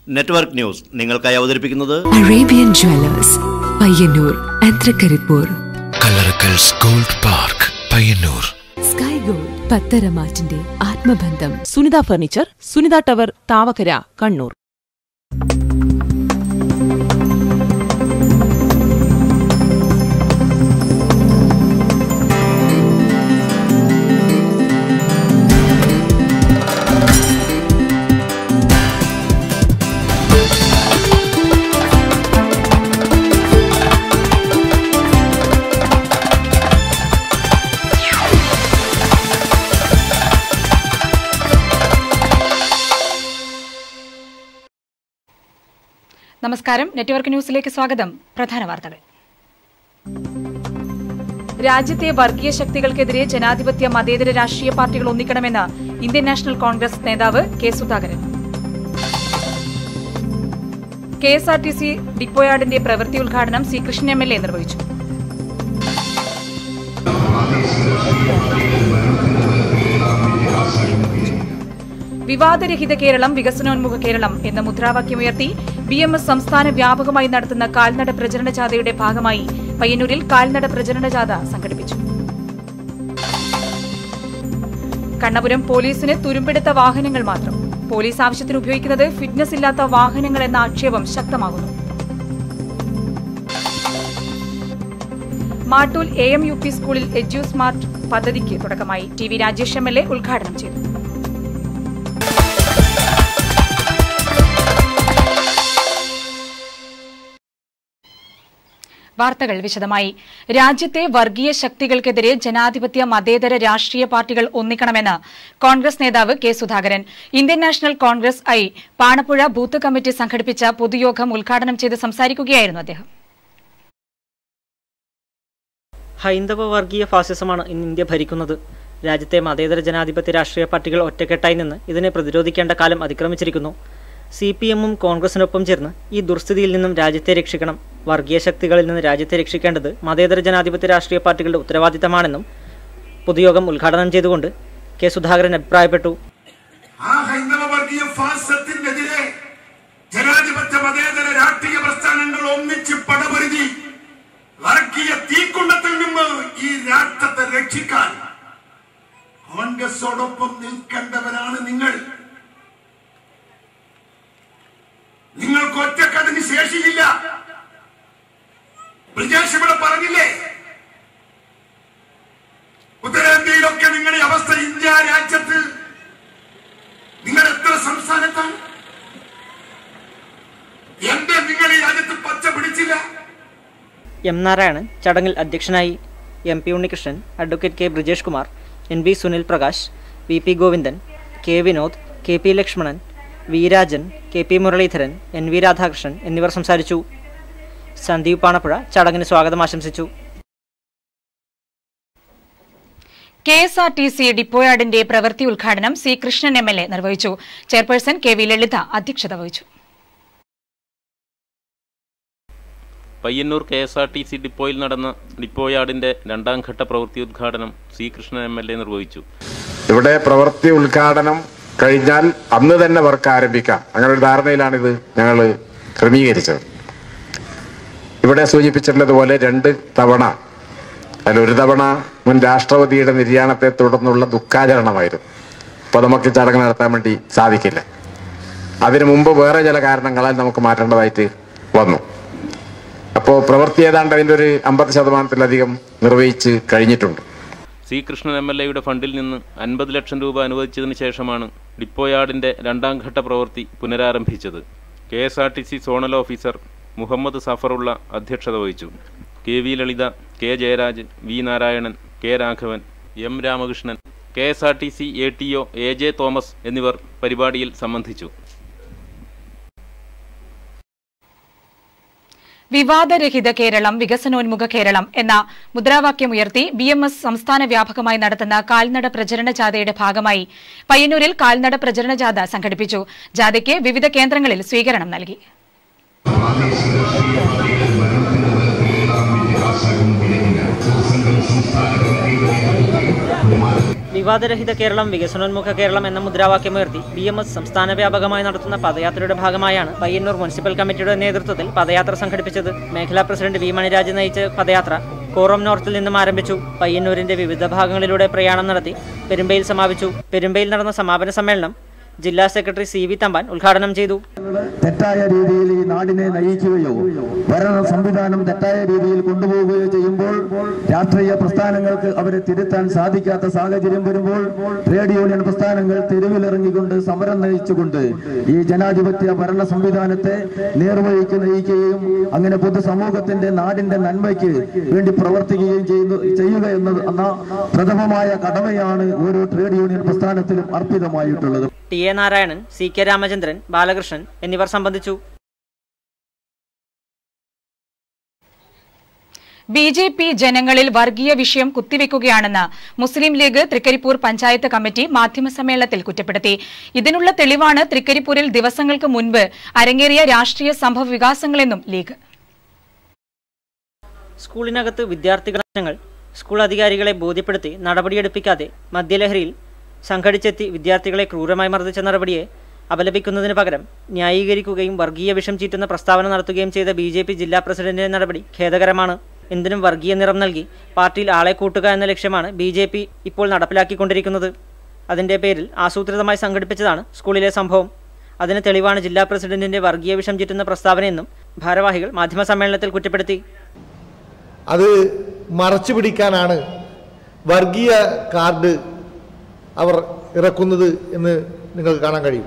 network news നിങ്ങൾക്കായി അവതരിപ്പിക്കുന്നത് Arabian Jewelers, Payyanur ആന്ത്രക്കരിപ്പൂർ Kallarakkals gold park Payyanur sky gold പത്തരമാറ്റിന്റെ ആത്മബന്ധം സുനിത ഫർണിച്ചർ സുനിത ടവർ താവക്കര കണ്ണൂർ നമസ്കാരം നെറ്റ്വർക്ക് ന്യൂസിലേക്ക് സ്വാഗതം പ്രധാന വാർത്തകൾ രാജ്യത്തെ വർഗീയ ശക്തികൾക്കെതിരെ ജനാധിപത്യ മതേതര രാഷ്ട്രീയ പാർട്ടികൾ ഒന്നിക്കണമെന്ന് ഇന്ത്യൻ നാഷണൽ കോൺഗ്രസ് നേതാവ് K Sudhakaran K S R T C ഡിപ്പോയാർഡിന്റെ പ്രവൃത്തി ഉദ്ഘാടനം C Krishnan M L A നിർവഹിച്ചു വിവാദരഹിത കേരളം വികസനോന്മുഖ കേരളം എന്ന മുദ്രാവാക്യമുയർത്തി ബി എം എസ് സംസ്ഥാന വ്യാപകമായി നടത്തുന്ന കാൽനട പ്രചരണ ജാഥയുടെ ഭാഗമായി പയ്യന്നൂരിൽ കാൽനട പ്രചരണ ജാഥ സംഘടിപ്പിച്ചു കണ്ണപുരം പോലീസിന് തുരുമ്പെടുത്ത വാഹനങ്ങൾ മാത്രം പോലീസ് ആവശ്യത്തിന് ഉപയോഗിക്കുന്നത് ഫിറ്റ്നസ് ഇല്ലാത്ത വാഹനങ്ങൾ എന്ന ആക്ഷേപം ശക്തമാകുന്നു Mattool A M U P സ്കൂളിൽ എഡ്യു സ്മാർട്ട് പദ്ധതിക്ക് തുടക്കമായി T V Rajesh M L A ഉദ്ഘാടനം ചെയ്തു വാർത്തകൾ വിശദമായി രാജ്യത്തെ വർഗീയ ശക്തികൾക്കെതിരെ ജനാധിപത്യ മതേതര രാഷ്ട്രീയ പാർട്ടികൾ ഒന്നിക്കണമെന്ന് കോൺഗ്രസ് നേതാവ് K Sudhakaran Indian national Congress I Panappuzha booth committee സംഘടിപ്പിച്ച പൊതുയോഗം ഉദ്ഘാടനം ചെയ്ത് സംസാരിക്കുകയായിരുന്നു അദ്ദേഹം ഹൈന്ദവ വർഗീയ ഫാസിസമാണ് ഇന്ന് ഇന്ത്യ ഭരിക്കുന്നത് രാജ്യത്തെ മതേതര ജനാധിപത്യ രാഷ്ട്രീയ പാർട്ടികൾ ഒറ്റക്കെട്ടായി നിന്ന് ഇതിനെ പ്രതിരോധിക്കേണ്ട കാലം അതിക്രമിച്ചിരിക്കുന്നു സി പി എമ്മും കോൺഗ്രസിനൊപ്പം ചേർന്ന് ഈ ദുർസ്ഥിതിയിൽ നിന്നും രാജ്യത്തെ രക്ഷിക്കണം വർഗീയ ശക്തികളിൽ നിന്ന് രാജ്യത്തെ രക്ഷിക്കേണ്ടത് മതേതര ജനാധിപത്യ രാഷ്ട്രീയ പാർട്ടികളുടെ ഉത്തരവാദിത്തമാണെന്നും പൊതുയോഗം ഉദ്ഘാടനം ചെയ്തുകൊണ്ട് കെ സുധാകരൻ അഭിപ്രായപ്പെട്ടു ആ ഹൈന്ദവ വർഗീയ ഫാസത്തിനെതിരെ ജനാധിപത്യ മതേതര രാഷ്ട്രീയ പ്രസ്ഥാനങ്ങൾ ഒന്നിച്ച് പടപൊരുതി വർഗീയ തീക്കുണ്ടത്തിൽ നിന്ന് ഈ രാഷ്ട്രത്തെ രക്ഷിക്കാൻ കോൺഗ്രസോടൊപ്പം നിൽക്കേണ്ടവരാണ് നിങ്ങൾ നിങ്ങൾക്ക് ഒറ്റക്കതിന് ശേഷിയില്ല ബ്രിജേഷ് ഇവിടെ പറഞ്ഞില്ലേ ഉത്തരേന്ത്യയിലൊക്കെ നിങ്ങളുടെ അവസ്ഥ ഇന്ത്യ രാജ്യത്ത് നിങ്ങൾ എത്ര സംസ്ഥാനത്താണ് എന്റെ നിങ്ങൾ ഈ രാജ്യത്ത് പച്ച പിടിച്ചില്ല എം നാരായണൻ ചടങ്ങിൽ അധ്യക്ഷനായി M P Unnikrishnan advocate K Brijesh Kumar N V Sunil Prakash V P Govindan K Vinod K P Lakshmanan V Rajan K P Muraleedharan N V Radhakrishnan എന്നിവർ സംസാരിച്ചു സന്ദീപ് പാണപ്പുഴ ചടങ്ങിന് സ്വാഗതം ആശംസിച്ചു K S R T C ഡിപ്പോയാർഡിന്റെ പ്രവൃത്തി ഉദ്ഘാടനം C Krishnan M L A നിർവഹിച്ചു ചെയർപേഴ്സൺ കെ വി ലളിത അധ്യക്ഷത വഹിച്ചു Payyanur K S R T C ഡിപ്പോയിൽ നടന്ന ഡിപ്പോ യാർഡിന്റെ രണ്ടാം ഘട്ട പ്രവൃത്തി ഉദ്ഘാടനം C Krishnan M L A നിർവഹിച്ചു ഇവിടെ പ്രവൃത്തി ഉദ്ഘാടനം കഴിഞ്ഞാൽ അന്ന് തന്നെ വർക്ക് ആരംഭിക്കാം അങ്ങനെ ഒരു ധാരണയിലാണിത് ഞങ്ങൾ ക്രമീകരിച്ചത് ഇവിടെ സൂചിപ്പിച്ചിട്ടുള്ളതുപോലെ രണ്ട് തവണ അതിലൊരു തവണ മുൻ രാഷ്ട്രപതിയുടെ നിര്യാണത്തെ തുടർന്നുള്ള ദുഃഖാചരണമായിരുന്നു അപ്പോൾ നമുക്ക് ഈ ചടങ്ങ് നടത്താൻ വേണ്ടി സാധിക്കില്ല അതിനു മുമ്പ് വേറെ ചില കാരണങ്ങളാൽ നമുക്ക് മാറ്റേണ്ടതായിട്ട് വന്നു അപ്പോൾ പ്രവൃത്തി ഏതാണ്ട് അതിൻ്റെ ഒരു അമ്പത് ശതമാനത്തിലധികം നിർവഹിച്ച് കഴിഞ്ഞിട്ടുണ്ട് സി കൃഷ്ണൻ എം എൽ എയുടെ ഫണ്ടിൽ നിന്ന് അൻപത് ലക്ഷം രൂപ അനുവദിച്ചതിന് ശേഷമാണ് ഡിപ്പോ യാർഡിന്റെ രണ്ടാം ഘട്ട പ്രവൃത്തി പുനരാരംഭിച്ചത് K S R T C zonal officer Muhammad Safarulla അധ്യക്ഷത വഹിച്ചു K V Lalitha K Jayaraj V Narayanan K Raghavan M Ramakrishnan K S R T C A T O A J Thomas എന്നിവർ പരിപാടിയിൽ സംബന്ധിച്ചു വിവാദരഹിത കേരളം വികസനോന്മുഖ കേരളം എന്ന മുദ്രാവാക്യമുയർത്തി ബി എം എസ് സംസ്ഥാന വ്യാപകമായി നടത്തുന്ന കാൽനട പ്രചരണ ജാഥയുടെ ഭാഗമായി പയ്യന്നൂരിൽ കാൽനട പ്രചരണ ജാഥ സംഘടിപ്പിച്ചു ജാഥയ്ക്ക് വിവിധ കേന്ദ്രങ്ങളിൽ സ്വീകരണം നൽകി വിവാദരഹിത കേരളം വികസനോന്മുഖ കേരളം എന്ന മുദ്രാവാക്യമുയർത്തി ബി എം എസ് സംസ്ഥാന വ്യാപകമായി നടത്തുന്ന പദയാത്രയുടെ ഭാഗമായാണ് പയ്യന്നൂർ മുനിസിപ്പൽ കമ്മിറ്റിയുടെ നേതൃത്വത്തിൽ പദയാത്ര സംഘടിപ്പിച്ചത് മേഖലാ പ്രസിഡന്റ് വി മണിരാജ് നയിച്ച പദയാത്ര കോറം നോർത്തിൽ നിന്നും ആരംഭിച്ചു പയ്യന്നൂരിന്റെ വിവിധ ഭാഗങ്ങളിലൂടെ പ്രയാണം നടത്തി പെരുമ്പയിൽ സമാപിച്ചു പെരുമ്പയിൽ നടന്ന സമാപന സമ്മേളനം ജില്ലാ സെക്രട്ടറി സി വി തമ്പാൻ ഉദ്ഘാടനം ചെയ്തു തെറ്റായ രീതിയിൽ ഈ നാടിനെ നയിക്കുകയോ ഭരണ സംവിധാനം തെറ്റായ രീതിയിൽ കൊണ്ടുപോവുകയോ ചെയ്യുമ്പോൾ രാഷ്ട്രീയ പ്രസ്ഥാനങ്ങൾക്ക് അവരെ തിരുത്താൻ സാധിക്കാത്ത സാഹചര്യം വരുമ്പോൾ ട്രേഡ് യൂണിയൻ പ്രസ്ഥാനങ്ങൾ തെരുവിലിറങ്ങിക്കൊണ്ട് സമരം നയിച്ചുകൊണ്ട് ഈ ജനാധിപത്യ ഭരണ സംവിധാനത്തെ നേർവഴിക്ക് നയിക്കുകയും അങ്ങനെ പൊതുസമൂഹത്തിന്റെ നാടിന്റെ നന്മയ്ക്ക് വേണ്ടി പ്രവർത്തിക്കുകയും ചെയ്യുന്നു ചെയ്യുക എന്നത് എന്ന പ്രഥമമായ കടമയാണ് ഓരോ ട്രേഡ് യൂണിയൻ പ്രസ്ഥാനത്തിലും അർപ്പിതമായിട്ടുള്ളത് T A Narayanan C K Ramachandran Balakrishnan എന്നിവർ സംബന്ധിച്ചു ബി ജെ പി ജനങ്ങളിൽ വർഗീയ വിഷയം കുത്തിവെക്കുകയാണെന്ന് മുസ്ലിം ലീഗ് തൃക്കരിപ്പൂർ പഞ്ചായത്ത് കമ്മിറ്റി മാധ്യമസമ്മേളനത്തിൽ കുറ്റപ്പെടുത്തി ഇതിനുള്ള തെളിവാണ് തൃക്കരിപ്പൂരിൽ ദിവസങ്ങൾക്ക് മുൻപ് അരങ്ങേറിയ രാഷ്ട്രീയ സംഭവ വികാസങ്ങളെന്നും ലീഗ് സ്കൂളിനകത്ത് വിദ്യാർത്ഥികൾ സ്കൂൾ അധികാരികളെ ബോധ്യപ്പെടുത്തി നടപടിയെടുപ്പിക്കാതെ മദ്യലഹരിയിൽ സംഘടിച്ചെത്തി വിദ്യാർത്ഥികളെ ക്രൂരമായി മർദ്ദിച്ച നടപടിയെ അപലപിക്കുന്നതിന് പകരം ന്യായീകരിക്കുകയും വർഗീയ വിഷം ചീറ്റുന്ന പ്രസ്താവന നടത്തുകയും ചെയ്ത ബി ജെ പി ജില്ലാ പ്രസിഡന്റിന്റെ നടപടി ഖേദകരമാണ് എന്തിനും വർഗീയ നിറം നൽകി പാർട്ടിയിൽ ആളെ കൂട്ടുക എന്ന ലക്ഷ്യമാണ് ബി ജെ പി ഇപ്പോൾ നടപ്പിലാക്കിക്കൊണ്ടിരിക്കുന്നത് അതിന്റെ പേരിൽ ആസൂത്രിതമായി സംഘടിപ്പിച്ചതാണ് സ്കൂളിലെ സംഭവം അതിന് തെളിവാണ് ജില്ലാ പ്രസിഡന്റിന്റെ വർഗീയ വിഷം ചീറ്റുന്ന പ്രസ്താവനയെന്നും ഭാരവാഹികൾ മാധ്യമസമ്മേളനത്തിൽ കുറ്റപ്പെടുത്തി അത് മറച്ചു പിടിക്കാനാണ് വർഗീയ കാർഡ് അവർ ഇറക്കുന്നത് എന്ന് നിങ്ങൾക്ക് കാണാൻ കഴിയും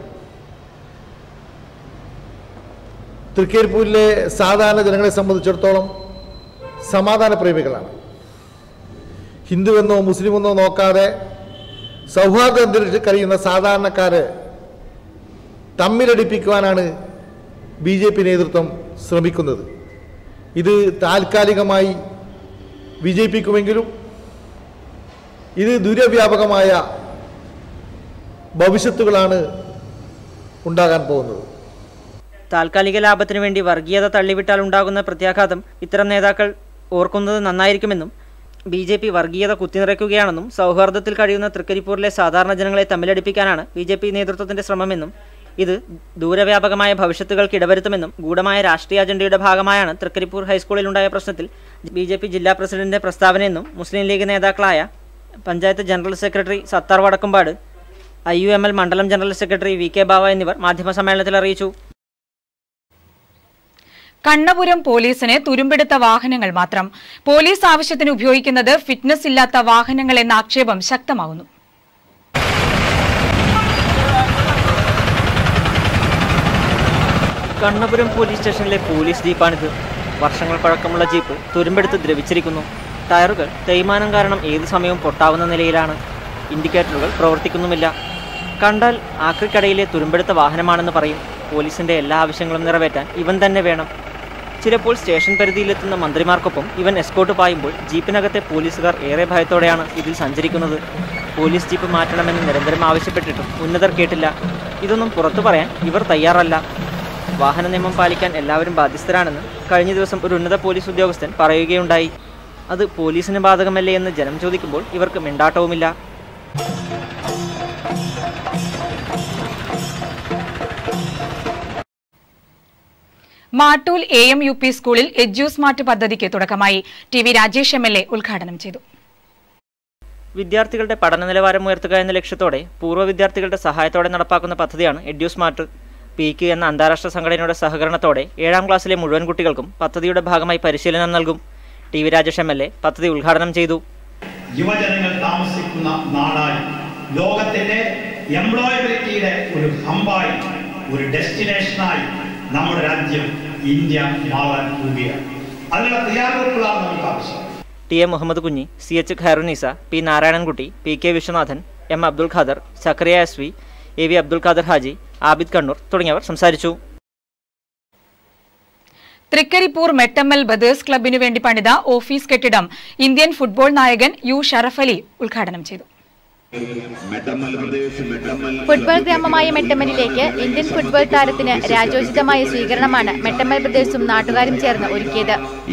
തൃക്കരിപ്പൂരിലെ സാധാരണ ജനങ്ങളെ സംബന്ധിച്ചിടത്തോളം സമാധാന പ്രേമികളാണ് ഹിന്ദുവെന്നോ മുസ്ലിമെന്നോ നോക്കാതെ സൗഹാർദ്ദ അന്തരീക്ഷത്തിൽ കഴിയുന്ന സാധാരണക്കാരെ തമ്മിലടിപ്പിക്കുവാനാണ് ബി ജെ പി നേതൃത്വം ശ്രമിക്കുന്നത് ഇത് താൽക്കാലികമായി വിജയിപ്പിക്കുമെങ്കിലും ഇത് ദുരവ്യാപകമായ ഭവിഷ്യത്തുകളാണ് ഉണ്ടാകാൻ പോകുന്നത് താൽക്കാലിക ലാഭത്തിനു വേണ്ടി വർഗീയത തള്ളിവിട്ടാൽ ഉണ്ടാകുന്ന പ്രത്യാഘാതം ഇത്തരം നേതാക്കൾ ഓർക്കുന്നത് നന്നായിരിക്കുമെന്നും ബി ജെ പി വർഗീയത കുത്തിനിറയ്ക്കുകയാണെന്നും സൗഹാർദ്ദത്തിൽ കഴിയുന്ന തൃക്കരിപ്പൂരിലെ സാധാരണ ജനങ്ങളെ തമ്മിലടിപ്പിക്കാനാണ് ബി ജെ പി നേതൃത്വത്തിന്റെ ശ്രമമെന്നും ഇത് ദൂരവ്യാപകമായ ഭവിഷ്യത്തുകൾക്ക് ഇടവരുത്തുമെന്നും ഗൂഢമായ രാഷ്ട്രീയ അജണ്ടയുടെ ഭാഗമായാണ് തൃക്കരിപ്പൂർ ഹൈസ്കൂളിലുണ്ടായ പ്രശ്നത്തിൽ ബി ജെ പി ജില്ലാ പ്രസിഡന്റിന്റെ പ്രസ്താവനയെന്നും മുസ്ലിം ലീഗ് നേതാക്കളായ panchayat general secretary Sathar Vadakkumpad I U M L മണ്ഡലം general secretary V K Bava എന്നിവർ മാധ്യമസമ്മേളനത്തിൽ അറിയിച്ചു കണ്ണപുരം പോലീസിന് തുരുമ്പെടുത്ത വാഹനങ്ങൾ മാത്രം പോലീസ് ആവശ്യത്തിന് ഉപയോഗിക്കുന്നത് ഫിറ്റ്നസ് ഇല്ലാത്ത വാഹനങ്ങൾ എന്ന ആക്ഷേപം ശക്തമാവുന്നു കണ്ണപുരം പോലീസ് സ്റ്റേഷനിലെ പോലീസ് ജീപ്പാണിത് വർഷങ്ങൾ പഴക്കമുള്ള ജീപ്പ് തുരുമ്പെടുത്ത് ദ്രവിച്ചിരിക്കുന്നു ടയറുകൾ തേയ്മാനം കാരണം ഏത് സമയവും പൊട്ടാവുന്ന നിലയിലാണ് ഇൻഡിക്കേറ്ററുകൾ പ്രവർത്തിക്കുന്നുമില്ല കണ്ടാൽ ആക്രിക്കടയിലെ തുരുമ്പെടുത്ത വാഹനമാണെന്ന് പറയും പോലീസിന്റെ എല്ലാ ആവശ്യങ്ങളും നിറവേറ്റാൻ ഇവൻ തന്നെ വേണം ചിലപ്പോൾ സ്റ്റേഷൻ പരിധിയിലെത്തുന്ന മന്ത്രിമാർക്കൊപ്പം ഇവൻ എസ്കോട്ട് പായുമ്പോൾ ജീപ്പിനകത്തെ പോലീസുകാർ ഏറെ ഭയത്തോടെയാണ് ഇതിൽ സഞ്ചരിക്കുന്നത് പോലീസ് ജീപ്പ് മാറ്റണമെന്ന് നിരന്തരം ആവശ്യപ്പെട്ടിട്ടും ഉന്നതർ കേട്ടില്ല ഇതൊന്നും പുറത്തു പറയാൻ ഇവർ തയ്യാറല്ല വാഹന നിയമം പാലിക്കാൻ എല്ലാവരും ബാധ്യസ്ഥരാണെന്ന് കഴിഞ്ഞ ദിവസം ഒരു ഉന്നത പോലീസ് ഉദ്യോഗസ്ഥൻ പറയുകയുണ്ടായി അത് പോലീസിന് ബാധകമല്ലേ എന്ന് ജനം ചോദിക്കുമ്പോൾ ഇവർക്ക് മിണ്ടാട്ടവുമില്ല Mattool A M U P സ്കൂളിൽ എഡ്യൂസ്മാർട്ട് പദ്ധതിക്ക് തുടക്കമായി T V Rajesh M L A ഉദ്ഘാടനം ചെയ്തു വിദ്യാർത്ഥികളുടെ പഠന നിലവാരം ഉയർത്തുക എന്ന ലക്ഷ്യത്തോടെ പൂർവ്വ വിദ്യാർത്ഥികളുടെ സഹായത്തോടെ നടപ്പാക്കുന്ന പദ്ധതിയാണ് എഡ്യൂസ്മാർട്ട് പീക്ക് എന്ന അന്താരാഷ്ട്ര സംഘടനയുടെ സഹകരണത്തോടെ ഏഴാം ക്ലാസ്സിലെ മുഴുവൻ കുട്ടികൾക്കും പദ്ധതിയുടെ ഭാഗമായി പരിശീലനം നൽകും T V Rajesh M L A പദ്ധതി ഉദ്ഘാടനം ചെയ്തു യുവജനങ്ങൾ താമസിക്കുന്ന നാടായി ലോകത്തിന്റെ എംപ്ലോയബിലിറ്റിയുടെ ഒരു ഹമ്പായി ഒരു ഡെസ്റ്റിനേഷനായി നമ്മുടെ രാജ്യം ഇന്ത്യ മാറാൻ പോവുകയാണ് അതിനുള്ള തയ്യാറെടുപ്പുകളാണ് നമുക്ക് ആവശ്യം T A Muhammad Kunhi C H Khairunnisa P Narayanankutty P K Viswanathan M Abdul Khader Zakariya S V A V Abdul Khader Haji Abid Kannur തുടങ്ങിയവർ സംസാരിച്ചു തൃക്കരിപ്പൂർ മെട്ടമ്മൽ ബദേഴ്സ് ക്ലബിനു വേണ്ടി പണിത ഓഫീസ് കെട്ടിടം ഇന്ത്യൻ ഫുട്ബോൾ നായകൻ യു ഷറഫ് അലി ഉദ്ഘാടനം ചെയ്തു ഫുട്ബോൾ ഗ്രാമമായ മെട്ടമ്മലിലേക്ക് ഇന്ത്യൻ ഫുട്ബോൾ താരത്തിന് രാജോചിതമായ സ്വീകരണമാണ് മെട്ടമ്മൽ പ്രദേശവും നാട്ടുകാരും ചേർന്ന് ഒരുക്കിയത്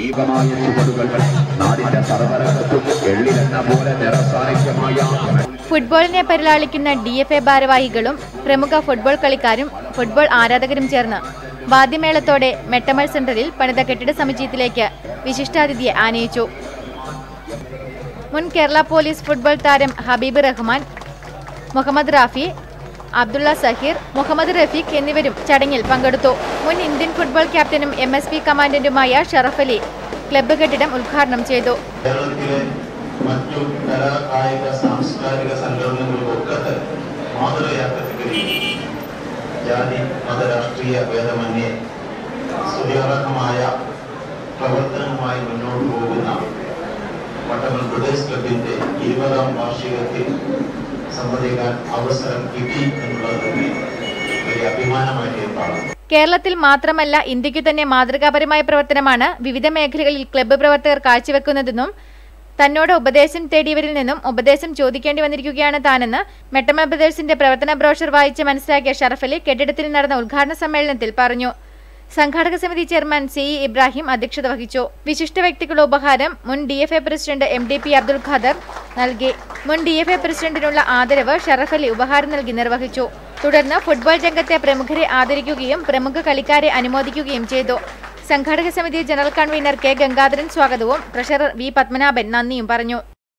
ഫുട്ബോളിനെ പരിലാളിക്കുന്ന ഡി എഫ് എ ഭാരവാഹികളും പ്രമുഖ ഫുട്ബോൾ കളിക്കാരും ഫുട്ബോൾ ആരാധകരും ചേർന്ന് വാദ്യമേളത്തോടെ മെട്ടമൽ സെന്ററിൽ പണിത കെട്ടിട സമുച്ചയത്തിലേക്ക് വിശിഷ്ടാതിഥിയെ ആനയിച്ചു മുൻ കേരള പോലീസ് ഫുട്ബോൾ താരം ഹബീബ് റഹ്മാൻ മുഹമ്മദ് റാഫി അബ്ദുള്ള സഹീർ മുഹമ്മദ് റഫീഖ് എന്നിവരും ചടങ്ങിൽ പങ്കെടുത്തു മുൻ ഇന്ത്യൻ ഫുട്ബോൾ ക്യാപ്റ്റനും എം എസ് പി കമാൻഡന്റുമായ ഷറഫ് അലി ക്ലബ്ബ് കെട്ടിടം ഉദ്ഘാടനം ചെയ്തു കേരളത്തിലെ മറ്റു കലാ കായിക സാംസ്കാരിക സംഘടനകൾക്കൊക്കെ മാതൃകയാക്കത്തക്ക ജാതി മതരാഷ്ട്രീയ ഭേദമന്യേ സ്തുതിയാർഹമായ പ്രവർത്തനവുമായി മുന്നോട്ട് പോകുന്ന പട്ടമൽ പ്രദേശ് ക്ലബിന്റെ ഇരുപതാം വാർഷികത്തിൽ സംബന്ധിക്കാൻ അവസരം കിട്ടി എന്നുള്ളത് വലിയ അഭിമാനമായിട്ട് ഞാൻ കാണുന്നു കേരളത്തിൽ മാത്രമല്ല ഇന്ത്യക്കു തന്നെ മാതൃകാപരമായ പ്രവർത്തനമാണ് വിവിധ മേഖലകളിൽ ക്ലബ്ബ് പ്രവർത്തകർ കാഴ്ചവെക്കുന്നതെന്നും തന്നോട് ഉപദേശം തേടിയവരിൽ നിന്നും ഉപദേശം ചോദിക്കേണ്ടി വന്നിരിക്കുകയാണ് താനെന്ന് മെട്ടമ ബ്രദേഴ്സിന്റെ പ്രവർത്തന ബ്രോഷർ വായിച്ച് മനസ്സിലാക്കിയ ഷറഫലി കെട്ടിടത്തിൽ നടന്ന ഉദ്ഘാടന സമ്മേളനത്തിൽ പറഞ്ഞു സംഘാടക സമിതി ചെയർമാൻ സി ഇ ഇബ്രാഹിം അധ്യക്ഷത വഹിച്ചു വിശിഷ്ട വ്യക്തികളുടെ ഉപഹാരം മുൻ D F A president M D P Abdul Khader നൽകി മുൻ ഡി എഫ് എ പ്രസിഡന്റിനുള്ള ആദരവ് ഷറഫ് അലി ഉപഹാരം നൽകി നിർവഹിച്ചു തുടർന്ന് ഫുട്ബോൾ രംഗത്തെ പ്രമുഖരെ ആദരിക്കുകയും പ്രമുഖ കളിക്കാരെ അനുമോദിക്കുകയും ചെയ്തു സംഘാടക സമിതി ജനറൽ കൺവീനർ കെ ഗംഗാധരൻ സ്വാഗതവും ട്രഷറർ വി പത്മനാഭൻ നന്ദിയും പറഞ്ഞു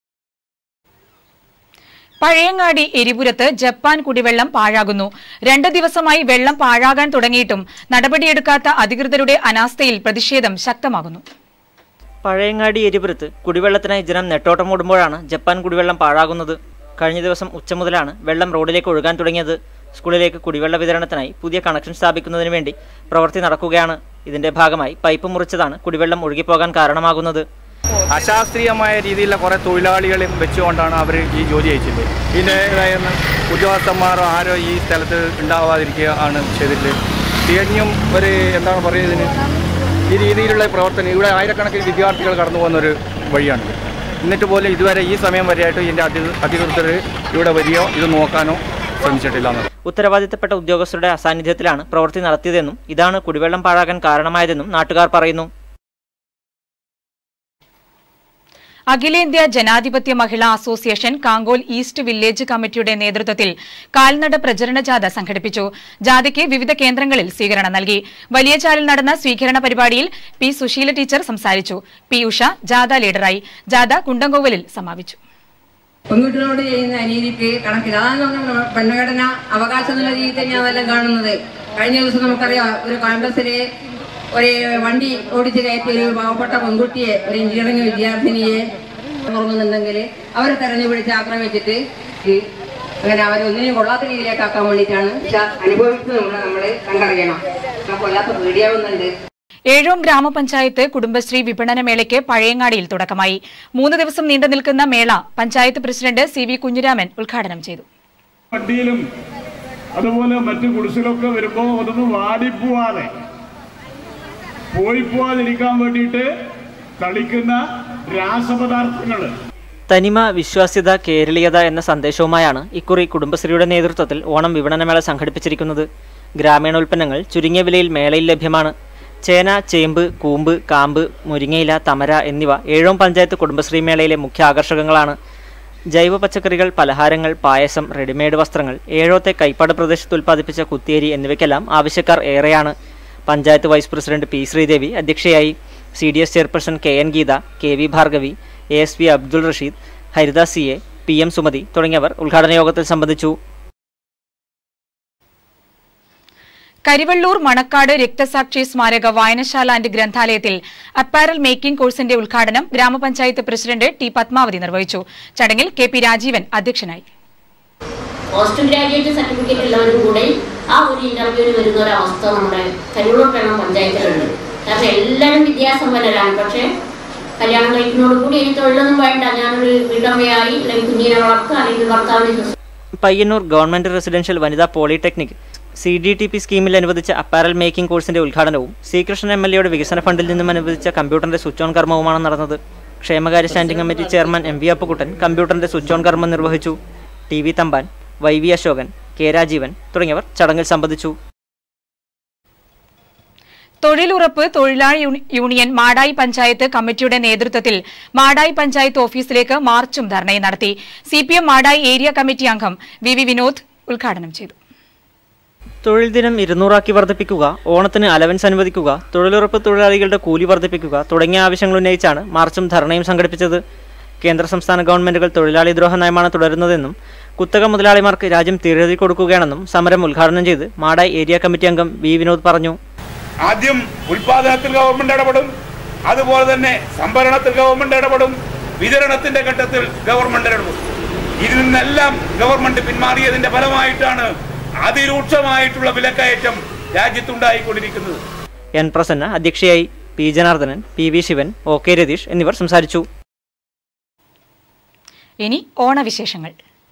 പഴയങ്ങാടി എരിപുരത്ത് ജപ്പാൻ കുടിവെള്ളം പാഴാകുന്നു രണ്ട് ദിവസമായി വെള്ളം പാഴാകാൻ തുടങ്ങിയിട്ടും നടപടിയെടുക്കാത്ത അധികൃതരുടെ അനാസ്ഥയിൽ പ്രതിഷേധം ശക്തമാകുന്നു പഴയങ്ങാടി എരിപുരത്ത് കുടിവെള്ളത്തിനായി ജനം നെട്ടോട്ടമോടുമ്പോഴാണ് ജപ്പാൻ കുടിവെള്ളം പാഴാകുന്നത് കഴിഞ്ഞ ദിവസം ഉച്ച മുതലാണ് വെള്ളം റോഡിലേക്ക് ഒഴുകാൻ തുടങ്ങിയത് സ്കൂളിലേക്ക് കുടിവെള്ള വിതരണത്തിനായി പുതിയ കണക്ഷൻ സ്ഥാപിക്കുന്നതിന് വേണ്ടി പ്രവൃത്തി നടക്കുകയാണ് ഇതിന്റെ ഭാഗമായി പൈപ്പ് മുറിച്ചതാണ് കുടിവെള്ളം ഒഴുകിപ്പോകാൻ കാരണമാകുന്നത് അശാസ്ത്രീയമായ രീതിയിലുള്ള കുറേ തൊഴിലാളികളെയും വെച്ചുകൊണ്ടാണ് അവർ ഈ ജോലി ചെയ്യിച്ചത് ഇതിൻ്റെ ഇതായിരുന്നു ഉദ്യോഗസ്ഥന്മാരോ ആരോ ഈ സ്ഥലത്ത് ഉണ്ടാവാതിരിക്കുക ആണ് ചെയ്തിട്ട് തികഞ്ഞും ഒരു എന്താണ് പറയുന്നതിന് ഈ രീതിയിലുള്ള പ്രവർത്തനം ഇവിടെ ആയിരക്കണക്കിന് വിദ്യാർത്ഥികൾ കടന്നു പോകുന്ന ഒരു വഴിയാണ് എന്നിട്ട് പോലും ഇതുവരെ ഈ സമയം വരെയായിട്ട് ഇതിൻ്റെ അധി അധികൃതർ ഇവിടെ വരികയോ ഇത് നോക്കാനോ ശ്രമിച്ചിട്ടില്ല എന്നത് ഉത്തരവാദിത്തപ്പെട്ട ഉദ്യോഗസ്ഥരുടെ അസാന്നിധ്യത്തിലാണ് പ്രവൃത്തി നടത്തിയതെന്നും ഇതാണ് കുടിവെള്ളം പാഴാകാൻ കാരണമായതെന്നും നാട്ടുകാർ പറയുന്നു അഖിലേന്ത്യാ ജനാധിപത്യ മഹിളാ അസോസിയേഷൻ കാങ്കോൽ ഈസ്റ്റ് വില്ലേജ് കമ്മിറ്റിയുടെ നേതൃത്വത്തിൽ കാൽനട പ്രചരണ ജാഥ സംഘടിപ്പിച്ചു ജാഥയ്ക്ക് വിവിധ കേന്ദ്രങ്ങളിൽ സ്വീകരണം നൽകി വലിയചാലിൽ നടന്ന സ്വീകരണ പരിപാടിയിൽ പി സുശീല ടീച്ചർ സംസാരിച്ചു പി ഉഷ ജാഥ ലീഡറായി ജാഥ കുണ്ടങ്കോവലിൽ സമാപിച്ചു പെൺകുട്ടികളോട് ചെയ്യുന്ന അനീതിക്ക് കണക്കില്ല അതാണ് നമ്മൾ ഭരണഘടന അവകാശം എന്നുള്ള രീതിയിൽ തന്നെയാണ് അതെല്ലാം കാണുന്നത് കഴിഞ്ഞ ദിവസം നമുക്കറിയാം ഒരു കോൺഗ്രസിലെ ഒരു വണ്ടി ഓടിച്ച് കയറ്റിയ ഒരു പാവപ്പെട്ട പെൺകുട്ടിയെ ഒരു എഞ്ചിനീയറിംഗ് വിദ്യാർത്ഥിനിയെ ഉറങ്ങുന്നുണ്ടെങ്കിൽ അവരെ തെരഞ്ഞു പിടിച്ച് ആക്രമിച്ചിട്ട് ഈ അങ്ങനെ അവരെ ഒന്നിനും കൊള്ളാത്ത രീതിയിലേക്ക് ആക്കാൻ വേണ്ടിയിട്ടാണ് അനുഭവിക്കുന്നത് നമ്മൾ നമ്മൾ കണ്ടറിയണം കൊല്ലാത്ത പേടിയാവുന്നുണ്ട് ഏഴോം ഗ്രാമപഞ്ചായത്ത് കുടുംബശ്രീ വിപണന മേളയ്ക്ക് പഴയങ്ങാടിയിൽ തുടക്കമായി മൂന്ന് ദിവസം നീണ്ടു നിൽക്കുന്ന മേള panchayat president C V Kunhiraman ഉദ്ഘാടനം ചെയ്തു വണ്ടിയിലും അതുപോലെ മറ്റു കുടിസിലൊക്കെ വരുമ്പോൾ അതൊന്ന് വാടിപ്പോവാതെ പോയി പോവാതിരിക്കാൻ വേണ്ടിയിട്ട് കളിക്കുന്ന രാസപദാർത്ഥങ്ങൾ തനിമ വിശ്വാസ്യത കേരളീയത എന്ന സന്ദേശവുമായാണ് ഇക്കുറി കുടുംബശ്രീയുടെ നേതൃത്വത്തിൽ ഓണം വിപണനമേള സംഘടിപ്പിച്ചിരിക്കുന്നത് ഗ്രാമീണ ഉൽപ്പന്നങ്ങൾ ചുരുങ്ങിയ വിലയിൽ മേളയിൽ ലഭ്യമാണ് ചേന ചേമ്പ് കൂമ്പ് കാമ്പ് മുരിങ്ങയില തമര എന്നിവ ഏഴോം പഞ്ചായത്ത് കുടുംബശ്രീ മേളയിലെ മുഖ്യ ആകർഷകങ്ങളാണ് ജൈവ പച്ചക്കറികൾ പലഹാരങ്ങൾ പായസം റെഡിമെയ്ഡ് വസ്ത്രങ്ങൾ ഏഴോത്തെ കൈപ്പാട് പ്രദേശത്ത് ഉൽപ്പാദിപ്പിച്ച കുത്തിയേരി എന്നിവയ്ക്കെല്ലാം ആവശ്യക്കാർ ഏറെയാണ് panchayat vice president P Sreedevi അധ്യക്ഷയായി C D S chairperson K N Geetha K V Bhargavi A S V Abdul Rasheed Haridas C A P M Sumathi തുടങ്ങിയവർ ഉദ്ഘാടന യോഗത്തിൽ സംബന്ധിച്ചു കരിവള്ളൂർ മണക്കാട് രക്തസാക്ഷി സ്മാരക വായനശാല ആൻഡ് ഗ്രന്ഥാലയത്തിൽ അപ്പാരൽ മേക്കിംഗ് കോഴ്സിന്റെ ഉദ്ഘാടനം ഗ്രാമപഞ്ചായത്ത് പ്രസിഡന്റ് ടി പത്മാവതി നിർവഹിച്ചു ചടങ്ങിൽ കെ പി രാജീവൻ അധ്യക്ഷനായി പോസ്റ്റ് ഗ്രാജുവേറ്റ് സർട്ടിഫിക്കറ്റ് ഉള്ളവരും കൂടെ ആ ഒരു ഇന്റർവ്യൂവിന് വരുന്ന ഒരു അവസ്ഥ നമ്മുടെ കരിവള്ളൂർ പെണ്ണം പഞ്ചായത്തിലുണ്ട് കാരണം എല്ലാവരും വിദ്യാസമ്പന്നരാണ് പക്ഷേ കല്യാണം കഴിക്കുന്നതോട് കൂടി എനിക്ക് തൊഴിലൊന്നും വേണ്ട ഞാനൊരു വീട്ടമ്മയായി അല്ലെങ്കിൽ കുഞ്ഞിനെ വളർത്തുക അല്ലെങ്കിൽ ഭർത്താവിനെ പയ്യന്നൂർ ഗവൺമെന്റ് റെസിഡൻഷ്യൽ വനിതാ polytechnic C D T P സ്കീമിൽ അനുവദിച്ച അപ്പാരൽ മേക്കിംഗ് കോഴ്സിന്റെ ഉദ്ഘാടനവും ശ്രീകൃഷ്ണൻ എം എൽ എയുടെ വികസന ഫണ്ടിൽ നിന്നും അനുവദിച്ച കമ്പ്യൂട്ടറിന്റെ സ്വിച്ച് ഓൺ കർമ്മവുമാണ് നടന്നത് ക്ഷേമകാര്യ standing committee chairman M V Appukkuttan കമ്പ്യൂട്ടറിന്റെ സ്വിച്ച് ഓൺ കർമ്മം നിർവഹിച്ചു T V Thampan Y V Ashokan K Rajeevan തുടങ്ങിയവർ ചടങ്ങിൽ സംബന്ധിച്ചു തൊഴിലുറപ്പ് തൊഴിലാളി യൂണി- യൂണിയൻ മാടായി പഞ്ചായത്ത് കമ്മിറ്റിയുടെ നേതൃത്വത്തിൽ മാടായി പഞ്ചായത്ത് ഓഫീസിലേക്ക് മാർച്ചും ധർണയും നടത്തി C P M Madayi area committee അംഗം വി വി വിനോദ് ഉദ്ഘാടനം ചെയ്തു തൊഴിൽ ദിനം ഇരുന്നൂറാക്കി വർദ്ധിപ്പിക്കുക ഓണത്തിന് അലവൻസ് അനുവദിക്കുക തൊഴിലുറപ്പ് തൊഴിലാളികളുടെ കൂലി വർദ്ധിപ്പിക്കുക തുടങ്ങിയ ആവശ്യങ്ങൾ ഉന്നയിച്ചാണ് മാർച്ചും ധർണയും സംഘടിപ്പിച്ചത് കേന്ദ്ര സംസ്ഥാന ഗവൺമെന്റുകൾ തൊഴിലാളി ദ്രോഹ നയമാണ് തുടരുന്നതെന്നും കുത്തക മുതലാളിമാർക്ക് രാജ്യം തീരെഴുതി കൊടുക്കുകയാണെന്നും സമരം ഉദ്ഘാടനം ചെയ്ത് മാടായി ഏരിയ കമ്മിറ്റി അംഗം വി വിനോദ് പറഞ്ഞു ആദ്യം ഉൽപാദനത്തിൽ ഗവൺമെന്റ് ഇടപെടും അതുപോലെ തന്നെ സംഭരണത്തിൽ ഗവൺമെന്റ് ഇടപെടും വിതരണത്തിന്റെ ഘട്ടത്തിൽ ഗവൺമെന്റ് ഇടപെടും ഇതിൽ നിന്നെല്ലാം ഗവൺമെന്റ് പിന്മാറിയതിന്റെ ഫലമായിട്ടാണ് അതിരൂക്ഷമായിട്ടുള്ള വിലക്കയറ്റം രാജ്യത്തുണ്ടായിക്കൊണ്ടിരിക്കുന്നത് എൻ പ്രസന്ന അധ്യക്ഷയായി P Janardhanan P V Sivan O K Ratheesh എന്നിവർ സംസാരിച്ചു ഇനി ഓണവിശേഷങ്ങൾ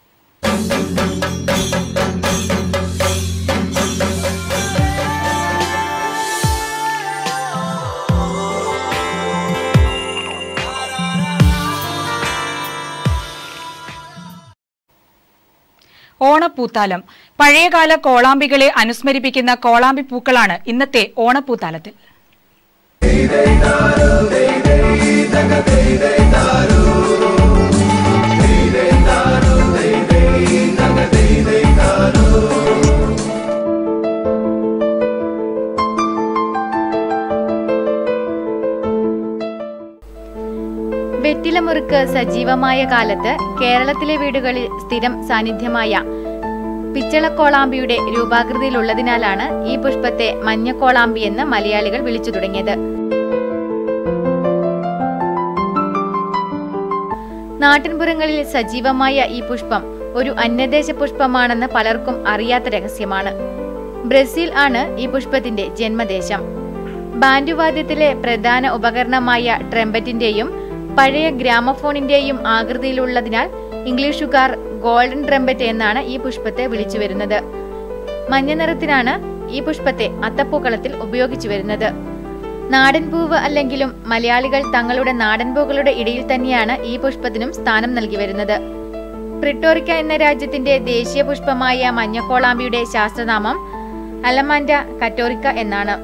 ഓണപ്പൂത്താലം പഴയകാല കോളാമ്പികളെ അനുസ്മരിപ്പിക്കുന്ന കോളാമ്പി പൂക്കളാണ് ഇന്നത്തെ ഓണപ്പൂത്താലത്തിൽ വെറ്റിലമുറുക്ക് സജീവമായ കാലത്ത് കേരളത്തിലെ വീടുകളിൽ സ്ഥിരം സാന്നിധ്യമായ പിച്ചളക്കോളാമ്പിയുടെ രൂപാകൃതിയിലുള്ളതിനാലാണ് ഈ പുഷ്പത്തെ മഞ്ഞക്കോളാമ്പി എന്ന് മലയാളികൾ വിളിച്ചു തുടങ്ങിയത് നാട്ടിൻപുറങ്ങളിൽ സജീവമായ ഈ പുഷ്പം ഒരു അന്യദേശ പുഷ്പമാണെന്ന് പലർക്കും അറിയാത്ത രഹസ്യമാണ് ബ്രസീൽ ആണ് ഈ പുഷ്പത്തിന്റെ ജന്മദേശം ബാൻഡുവാദ്യത്തിലെ പ്രധാന ഉപകരണമായ ട്രംപറ്റിന്റെയും പഴയ ഗ്രാമഫോണിന്റെയും ആകൃതിയിലുള്ളതിനാൽ ഇംഗ്ലീഷുകാർ ഗോൾഡൻ ട്രംപറ്റ് എന്നാണ് ഈ പുഷ്പത്തെ വിളിച്ചു വരുന്നത് മഞ്ഞ നിറത്തിനാണ് ഈ പുഷ്പത്തെ അത്തപ്പൂക്കളത്തിൽ ഉപയോഗിച്ചു വരുന്നത് നാടൻ പൂവ് അല്ലെങ്കിലും മലയാളികൾ തങ്ങളുടെ നാടൻ പൂക്കളുടെ ഇടയിൽ തന്നെയാണ് ഈ പുഷ്പത്തിനും സ്ഥാനം നൽകി വരുന്നത് പ്രിട്ടോറിക്ക എന്ന രാജ്യത്തിന്റെ ദേശീയ പുഷ്പമായ മഞ്ഞക്കോളാമ്പിയുടെ ശാസ്ത്രനാമം അലമാൻഡ കറ്റോറിക്ക എന്നാണ്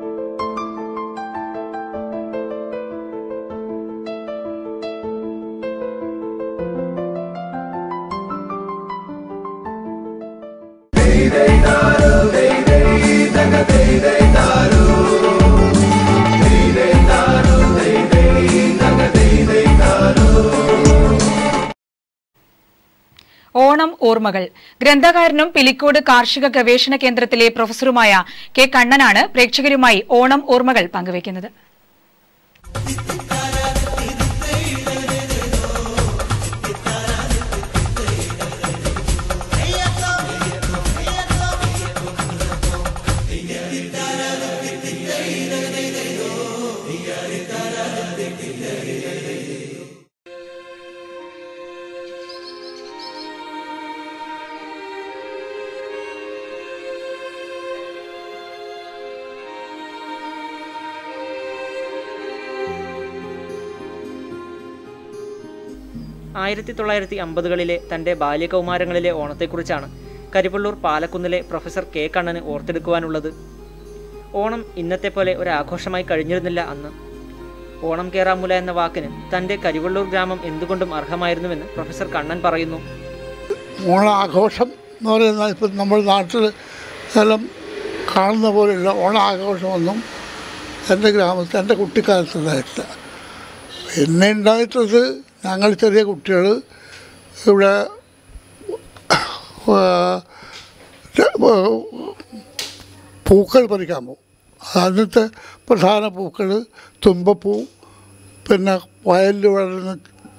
ഓണം ഓർമ്മകൾ ഗ്രന്ഥകാരനും പിലിക്കോട് കാർഷിക ഗവേഷണ കേന്ദ്രത്തിലെ പ്രൊഫസറുമായ കെ കണ്ണനാണ് പ്രേക്ഷകരുമായി ഓണം ഓർമ്മകൾ പങ്കുവയ്ക്കുന്നത് ആയിരത്തി തൊള്ളായിരത്തി അമ്പതുകളിലെ തൻ്റെ ബാല്യകൗമാരങ്ങളിലെ ഓണത്തെക്കുറിച്ചാണ് കരിപ്പള്ളൂർ പാലക്കുന്നിലെ പ്രൊഫസർ കെ കണ്ണന് ഓർത്തെടുക്കുവാനുള്ളത് ഓണം ഇന്നത്തെ പോലെ ഒരു ആഘോഷമായി കഴിഞ്ഞിരുന്നില്ല അന്ന് ഓണം കേറാമുല എന്ന വാക്കിന് തൻ്റെ കരിവള്ളൂർ ഗ്രാമം എന്തുകൊണ്ടും അർഹമായിരുന്നുവെന്ന് പ്രൊഫസർ കണ്ണൻ പറയുന്നു ഓണാഘോഷം എന്ന് പറയുന്നത് ഇപ്പം നമ്മൾ നാട്ടിൽ എല്ലാം കാണുന്ന പോലെയുള്ള ഓണാഘോഷമൊന്നും എൻ്റെ ഗ്രാമത്തിൽ എൻ്റെ കുട്ടിക്കാലത്ത് ഉണ്ടായിട്ടില്ല പിന്നെ ഉണ്ടായിട്ടത് ഞങ്ങൾ ചെറിയ കുട്ടികൾ ഇവിടെ ആ, പൂക്കൾ പറിക്കാൻ പോകും അന്നത്തെ പ്രധാന പൂക്കൾ തുമ്പപ്പൂ പിന്നെ വയലിൽ വളരുന്ന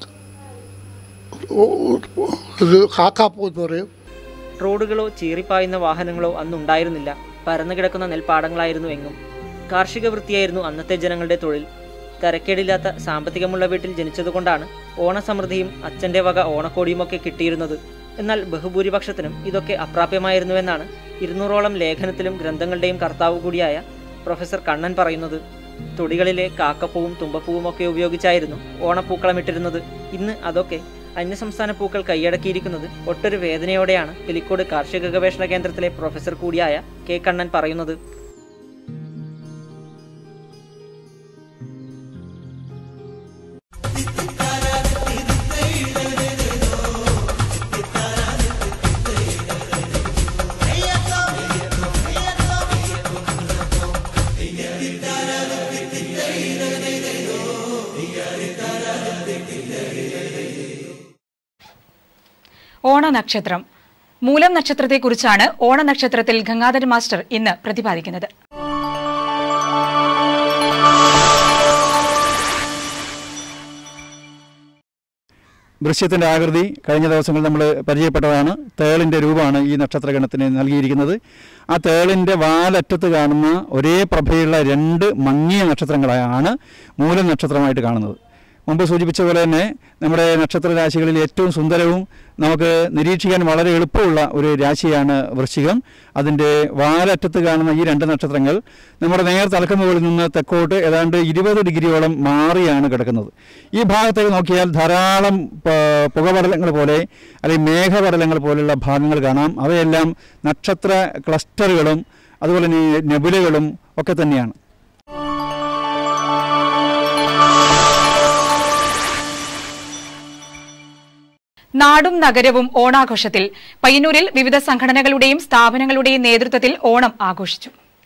ഇത് കാക്കാപ്പൂ എന്ന് പറയും റോഡുകളോ ചീറിപ്പായുന്ന വാഹനങ്ങളോ അന്നുണ്ടായിരുന്നില്ല പരന്നു കിടക്കുന്ന നെൽപ്പാടങ്ങളായിരുന്നു എങ്ങും കാർഷിക വൃത്തിയായിരുന്നു അന്നത്തെ ജനങ്ങളുടെ തൊഴിൽ തരക്കേടില്ലാത്ത സാമ്പത്തികമുള്ള വീട്ടിൽ ജനിച്ചതുകൊണ്ടാണ് ഓണസമൃദ്ധിയും അച്ഛൻ്റെ വക ഓണക്കോടിയുമൊക്കെ കിട്ടിയിരുന്നത് എന്നാൽ ബഹുഭൂരിപക്ഷത്തിനും ഇതൊക്കെ അപ്രാപ്യമായിരുന്നുവെന്നാണ് ഇരുന്നൂറോളം ലേഖനത്തിലും ഗ്രന്ഥങ്ങളുടെയും കർത്താവ് കൂടിയായ പ്രൊഫസർ കണ്ണൻ പറയുന്നത് തൊടികളിലെ കാക്കപ്പൂവും തുമ്പപ്പൂവും ഒക്കെ ഉപയോഗിച്ചായിരുന്നു ഓണപ്പൂക്കളമിട്ടിരുന്നത് ഇന്ന് അതൊക്കെ അന്യസംസ്ഥാന പൂക്കൾ കൈയടക്കിയിരിക്കുന്നത് ഒട്ടൊരു വേദനയോടെയാണ് പിലിക്കോട് കാർഷിക ഗവേഷണ കേന്ദ്രത്തിലെ പ്രൊഫസർ കൂടിയായ കെ കണ്ണൻ പറയുന്നത് ഓണനക്ഷത്രം മൂലം നക്ഷത്രത്തെക്കുറിച്ചാണ് ഓണനക്ഷത്രത്തിൽ ഗംഗാധര മാസ്റ്റർ ഇന്ന് പ്രതിപാദിക്കുന്നത് ദൃശ്യത്തിൻ്റെ ആകൃതി കഴിഞ്ഞ ദിവസങ്ങളിൽ നമ്മൾ പരിചയപ്പെട്ടതാണ് തേളിൻ്റെ രൂപമാണ് ഈ നക്ഷത്രഗണത്തിന് നൽകിയിരിക്കുന്നത് ആ തേളിൻ്റെ വാലറ്റത്ത് കാണുന്ന ഒരേ പ്രഭയുള്ള രണ്ട് മങ്ങിയ നക്ഷത്രങ്ങളാണ് മൂലം നക്ഷത്രമായിട്ട് കാണുന്നത് മുമ്പ് സൂചിപ്പിച്ച പോലെ തന്നെ നമ്മുടെ നക്ഷത്ര രാശികളിൽ ഏറ്റവും സുന്ദരവും നമുക്ക് നിരീക്ഷിക്കാൻ വളരെ എളുപ്പമുള്ള ഒരു രാശിയാണ് വൃശ്ചികം അതിൻ്റെ വാലറ്റത്ത് കാണുന്ന ഈ രണ്ട് നക്ഷത്രങ്ങൾ നമ്മുടെ നേർ തലക്കുമുകളിൽ നിന്ന് തെക്കോട്ട് ഏതാണ്ട് ഇരുപത് ഡിഗ്രിയോളം മാറിയാണ് കിടക്കുന്നത് ഈ ഭാഗത്തേക്ക് നോക്കിയാൽ ധാരാളം പ- പുകപടലങ്ങൾ പോലെ അല്ലെങ്കിൽ മേഘപടലങ്ങൾ പോലുള്ള ഭാഗങ്ങൾ കാണാം അവയെല്ലാം നക്ഷത്ര ക്ലസ്റ്ററുകളും അതുപോലെ തന്നെ നെബുലകളും ഒക്കെ തന്നെയാണ് നാടും നഗരവും ഓണാഘോഷത്തിൽ പയ്യന്നൂരിൽ വിവിധ സംഘടനകളുടെയും സ്ഥാപനങ്ങളുടെയും നേതൃത്വത്തിൽ ഓണം ആഘോഷിച്ചു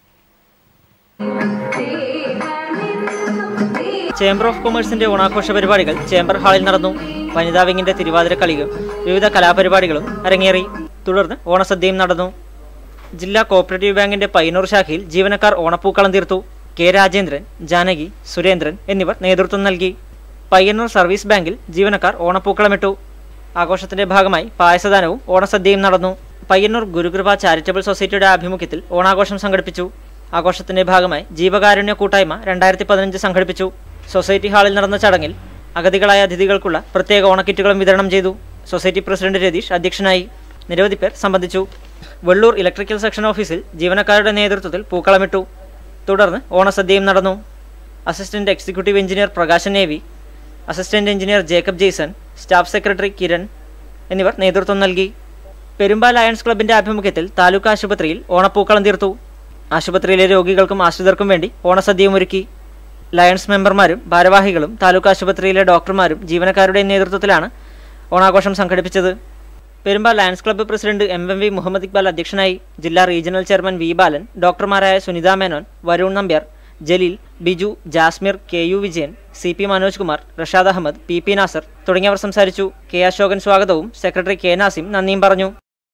ചേംബർ ഓഫ് കൊമേഴ്സിന്റെ ഓണാഘോഷ പരിപാടികൾ ചേംബർ ഹാളിൽ നടന്നു വനിതാ വിങ്ങിന്റെ തിരുവാതിര കളിയും വിവിധ കലാപരിപാടികളും അരങ്ങേറി തുടർന്ന് ഓണസദ്യയും നടന്നു ജില്ലാ കോഓപ്പറേറ്റീവ് ബാങ്കിന്റെ പയ്യന്നൂർ ശാഖയിൽ ജീവനക്കാർ ഓണപ്പൂക്കളം തീർത്തു കെ രാജേന്ദ്രൻ ജാനകി സുരേന്ദ്രൻ എന്നിവർ നേതൃത്വം നൽകി പയ്യന്നൂർ സർവീസ് ബാങ്കിൽ ജീവനക്കാർ ഓണപ്പൂക്കളമിട്ടു ആഘോഷത്തിന്റെ ഭാഗമായി പായസദാനവും ഓണസദ്യയും നടന്നു പയ്യന്നൂർ ഗുരുകൃപ ചാരിറ്റബിൾ സൊസൈറ്റിയുടെ ആഭിമുഖ്യത്തിൽ ഓണാഘോഷം സംഘടിപ്പിച്ചു ആഘോഷത്തിന്റെ ഭാഗമായി ജീവകാരുണ്യ കൂട്ടായ്മ രണ്ടായിരത്തി പതിനഞ്ച് സംഘടിപ്പിച്ചു സൊസൈറ്റി ഹാളിൽ നടന്ന ചടങ്ങിൽ അഗതികളായ അതിഥികൾക്കുള്ള പ്രത്യേക ഓണക്കിറ്റുകളും വിതരണം ചെയ്തു സൊസൈറ്റി പ്രസിഡന്റ് രതീഷ് അധ്യക്ഷനായി നിരവധി പേർ സംബന്ധിച്ചു വെള്ളൂർ ഇലക്ട്രിക്കൽ സെക്ഷൻ ഓഫീസിൽ ജീവനക്കാരുടെ നേതൃത്വത്തിൽ പൂക്കളമിട്ടു തുടർന്ന് ഓണസദ്യയും നടന്നു assistant executive engineer Prakashan navy assistant engineer Jacob Jaison staff secretary Kiran എന്നിവർ നേതൃത്വം നൽകി പെരുമ്പാ ലയൺസ് ക്ലബിന്റെ ആഭിമുഖ്യത്തിൽ താലൂക്ക് ആശുപത്രിയിൽ ഓണപ്പൂക്കളം തീർത്തു ആശുപത്രിയിലെ രോഗികൾക്കും ആശ്രിതർക്കും വേണ്ടി ഓണസദ്യയും ഒരുക്കി ലയൺസ് മെമ്പർമാരും ഭാരവാഹികളും താലൂക്ക് ആശുപത്രിയിലെ ഡോക്ടർമാരും ജീവനക്കാരുടെയും നേതൃത്വത്തിലാണ് ഓണാഘോഷം സംഘടിപ്പിച്ചത് Perumba lions club president M M V Muhammad Iqbal അധ്യക്ഷനായി ജില്ലാ റീജിയണൽ ചെയർമാൻ വി ബാലൻ ഡോക്ടർമാരായ Sunitha Menon Varun Nambiar Jaleel Biju Jasmir K U Vijayan C P Manoj Kumar Rashad Ahmed P P Nasar തുടങ്ങിയവർ സംസാരിച്ചു കെ അശോകൻ സ്വാഗതവും സെക്രട്ടറി കെ നാസിം നന്ദിയും പറഞ്ഞു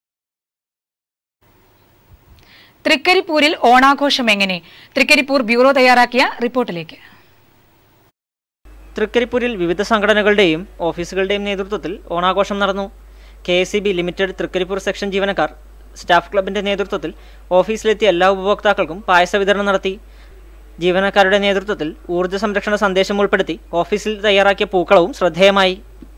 തൃക്കരിപ്പൂരിൽ ഓണാഘോഷം എങ്ങനെ തൃക്കരിപ്പൂർ ബ്യൂറോ തയ്യാറാക്കിയ റിപ്പോർട്ടിലേക്ക് തൃക്കരിപ്പൂരിൽ വിവിധ സംഘടനകളുടെയും ഓഫീസുകളുടെയും നേതൃത്വത്തിൽ ഓണാഘോഷം നടന്നു K S B limited Trikaripur section ജീവനക്കാർ സ്റ്റാഫ് ക്ലബിന്റെ നേതൃത്വത്തിൽ ഓഫീസിലെത്തിയ എല്ലാ ഉപഭോക്താക്കൾക്കും പായസ വിതരണം നടത്തി ജീവനക്കാരുടെ നേതൃത്വത്തിൽ ഊർജ്ജ സംരക്ഷണ സന്ദേശം ഉൾപ്പെടുത്തി ഓഫീസിൽ തയ്യാറാക്കിയ പൂക്കളവും ശ്രദ്ധേയമായി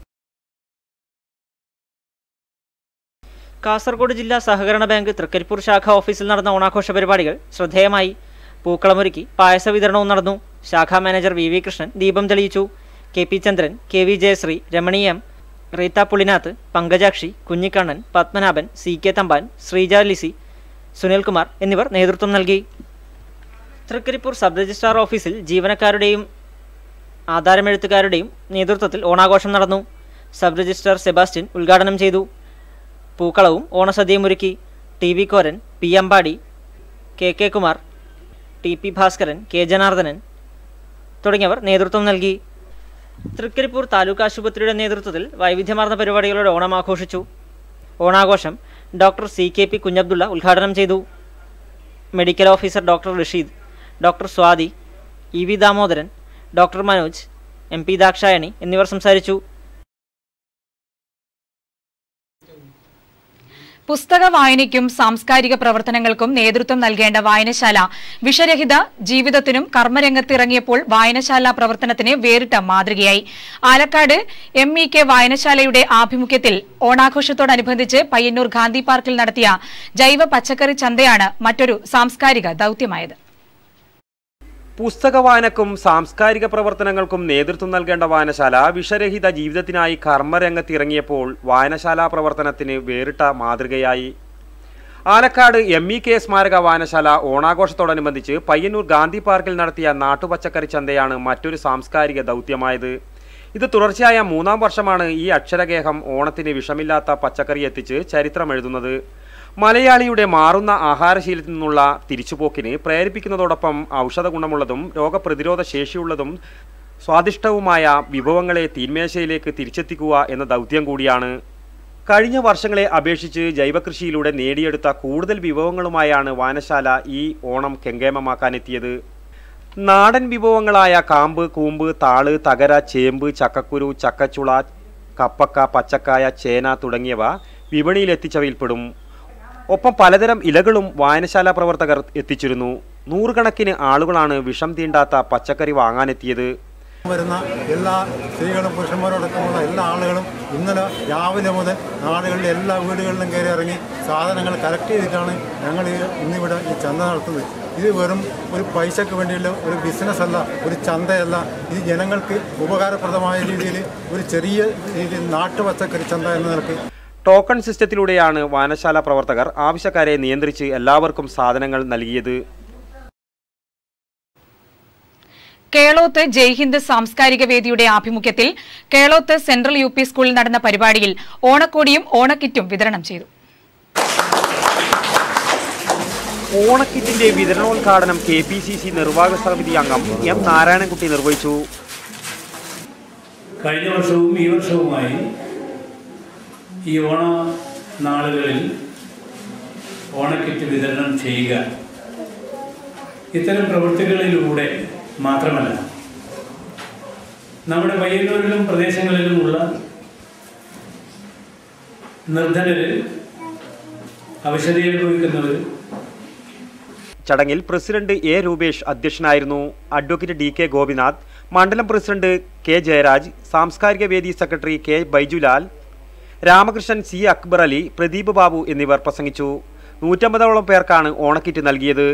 കാസർഗോഡ് ജില്ലാ സഹകരണ ബാങ്ക് തൃക്കരിപ്പൂർ ശാഖ ഓഫീസിൽ നടന്ന ഓണാഘോഷ പരിപാടികൾ ശ്രദ്ധേയമായി പൂക്കളമൊരുക്കി പായസ വിതരണവും നടന്നു ശാഖാ മാനേജർ വി വി കൃഷ്ണൻ ദീപം തെളിയിച്ചു K P Chandran K V Jayasree Ramani M Reetha Pulinath Pankajakshi Kunhikannan Padmanabhan C K Thampan Sreeja Lissy Sunilkumar എന്നിവർ നേതൃത്വം നൽകി തൃക്കരിപ്പൂർ സബ് രജിസ്ട്രാർ ഓഫീസിൽ ജീവനക്കാരുടെയും ആധാരമെഴുത്തുകാരുടെയും നേതൃത്വത്തിൽ ഓണാഘോഷം നടന്നു സബ് രജിസ്ട്രാർ സെബാസ്റ്റ്യൻ ഉദ്ഘാടനം ചെയ്തു പൂക്കളവും ഓണസദ്യയും ഒരുക്കി T V Koran P Ambadi K K Kumar T P Bhaskaran K Janardhanan തുടങ്ങിയവർ നേതൃത്വം നൽകി തൃക്കരിപ്പൂർ താലൂക്ക് ആശുപത്രിയുടെ നേതൃത്വത്തിൽ വൈവിധ്യമാർന്ന പരിപാടികളോടെ ഓണം ആഘോഷിച്ചു ഓണാഘോഷം doctor C K P Kunhabdulla ഉദ്ഘാടനം ചെയ്തു medical officer doctor Rasheed doctor Swathi E V Damodaran doctor Manoj M P Dakshayani എന്നിവർ സംസാരിച്ചു പുസ്തക വായനയ്ക്കും സാംസ്കാരിക പ്രവർത്തനങ്ങൾക്കും നേതൃത്വം നൽകേണ്ട വായനശാല വിഷരഹിത ജീവിതത്തിനും കർമ്മരംഗത്തിറങ്ങിയപ്പോൾ വായനശാല പ്രവർത്തനത്തിന് വേറിട്ട മാതൃകയായി ആലക്കാട് എം ഇ കെ വായനശാലയുടെ ആഭിമുഖ്യത്തിൽ ഓണാഘോഷത്തോടനുബന്ധിച്ച് പയ്യന്നൂർ ഗാന്ധി പാർക്കിൽ നടത്തിയ ജൈവ പച്ചക്കറി ചന്തയാണ് മറ്റൊരു സാംസ്കാരിക ദൌത്യമായത് പുസ്തക വായനക്കും സാംസ്കാരിക പ്രവർത്തനങ്ങൾക്കും നേതൃത്വം നൽകേണ്ട വായനശാല വിഷരഹിത ജീവിതത്തിനായി കർമ്മരംഗത്തിറങ്ങിയപ്പോൾ വായനശാലാ പ്രവർത്തനത്തിന് വേറിട്ട മാതൃകയായി ആലക്കാട് എം ഇ കെ സ്മാരക വായനശാല ഓണാഘോഷത്തോടനുബന്ധിച്ച് പയ്യന്നൂർ ഗാന്ധി പാർക്കിൽ നടത്തിയ നാട്ടുപച്ചക്കറി ചന്തയാണ് മറ്റൊരു സാംസ്കാരിക ദൗത്യമായത് ഇത് തുടർച്ചയായ മൂന്നാം വർഷമാണ് ഈ അക്ഷരഗേഹം ഓണത്തിന് വിഷമില്ലാത്ത പച്ചക്കറി എത്തിച്ച് ചരിത്രമെഴുതുന്നത് മലയാളിയുടെ മാറുന്ന ആഹാരശീലത്തിൽ നിന്നുള്ള തിരിച്ചുപോക്കിന് പ്രേരിപ്പിക്കുന്നതോടൊപ്പം ഔഷധ ഗുണമുള്ളതും രോഗപ്രതിരോധ ശേഷിയുള്ളതും സ്വാദിഷ്ടവുമായ വിഭവങ്ങളെ തീന്മേശയിലേക്ക് തിരിച്ചെത്തിക്കുക എന്ന ദൗത്യം കൂടിയാണ് കഴിഞ്ഞ വർഷങ്ങളെ അപേക്ഷിച്ച് ജൈവകൃഷിയിലൂടെ നേടിയെടുത്ത കൂടുതൽ വിഭവങ്ങളുമായാണ് വായനശാല ഈ ഓണം കെങ്കേമമാക്കാനെത്തിയത് നാടൻ വിഭവങ്ങളായ കാമ്പ് കൂമ്പ് താള് തകര ചേമ്പ് ചക്കക്കുരു ചക്കച്ചുള കപ്പക്ക പച്ചക്കായ ചേന തുടങ്ങിയവ വിപണിയിലെത്തിച്ചവയിൽപ്പെടും ഒപ്പം പലതരം ഇലകളും വായനശാല പ്രവർത്തകർ എത്തിച്ചിരുന്നു നൂറുകണക്കിന് ആളുകളാണ് വിഷം തീണ്ടാത്ത പച്ചക്കറി വാങ്ങാനെത്തിയത് വരുന്ന എല്ലാ സ്ത്രീകളും പുരുഷന്മാരോടൊപ്പമുള്ള എല്ലാ ആളുകളും ഇന്നലെ രാവിലെ മുതൽ നാടുകളിലെ എല്ലാ വീടുകളിലും കയറി ഇറങ്ങി സാധനങ്ങൾ കളക്ട് ചെയ്തിട്ടാണ് ഞങ്ങൾ ഈ ഇന്നിവിടെ ഈ ചന്ത നടത്തുന്നത് ഇത് വെറും ഒരു പൈസക്ക് വേണ്ടിയുള്ള ഒരു ബിസിനസ് അല്ല ഒരു ചന്തയല്ല ഇത് ജനങ്ങൾക്ക് ഉപകാരപ്രദമായ രീതിയിൽ ഒരു ചെറിയ രീതിയിൽ നാട്ടുപച്ചക്കറി ചന്ത എന്ന നിലക്ക് ടോക്കൺ സിസ്റ്റത്തിലൂടെയാണ് വായനശാല പ്രവർത്തകർ ആവശ്യക്കാരെ നിയന്ത്രിച്ച് എല്ലാവർക്കും സാധനങ്ങൾ നൽകിയത് കേളോത്ത് ജയ്ഹിന്ദ് സാംസ്കാരിക വേദിയുടെ ആഭിമുഖ്യത്തിൽ കേളോത്ത് സെൻട്രൽ യു പി സ്കൂളിൽ നടന്ന പരിപാടിയിൽ ഓണക്കോടിയും ഓണക്കിറ്റും വിതരണം ചെയ്തു ഓണക്കിറ്റിന്റെ വിതരണോദ്ഘാടനം കെ പി സി സി നിർവാഹക സമിതി അംഗം എം നാരായണൻകുട്ടി നിർവഹിച്ചു കഴിഞ്ഞ വർഷവും ഈ വർഷവുമായി ഈ ഓണ നാളുകളിൽ ഓണക്കിറ്റ് വിതരണം ചെയ്യുക ഇത്തരം പ്രവൃത്തികളിലൂടെ മാത്രമല്ല നമ്മുടെ പയ്യന്നൂരിലും പ്രദേശങ്ങളിലുമുള്ള നിർധനര് അവശതി അനുഭവിക്കുന്നവർ ചടങ്ങിൽ പ്രസിഡന്റ് എ രൂപേഷ് അധ്യക്ഷനായിരുന്നു അഡ്വക്കേറ്റ് ഡി കെ ഗോപിനാഥ് മണ്ഡലം പ്രസിഡന്റ് കെ ജയരാജ് സാംസ്കാരിക വേദി secretary K Baijulal Ramakrishnan C Akbar Ali Pradeep Babu എന്നിവർ പ്രസംഗിച്ചു നൂറ്റമ്പതോളം പേർക്കാണ് ഓണക്കിറ്റ് നൽകിയത്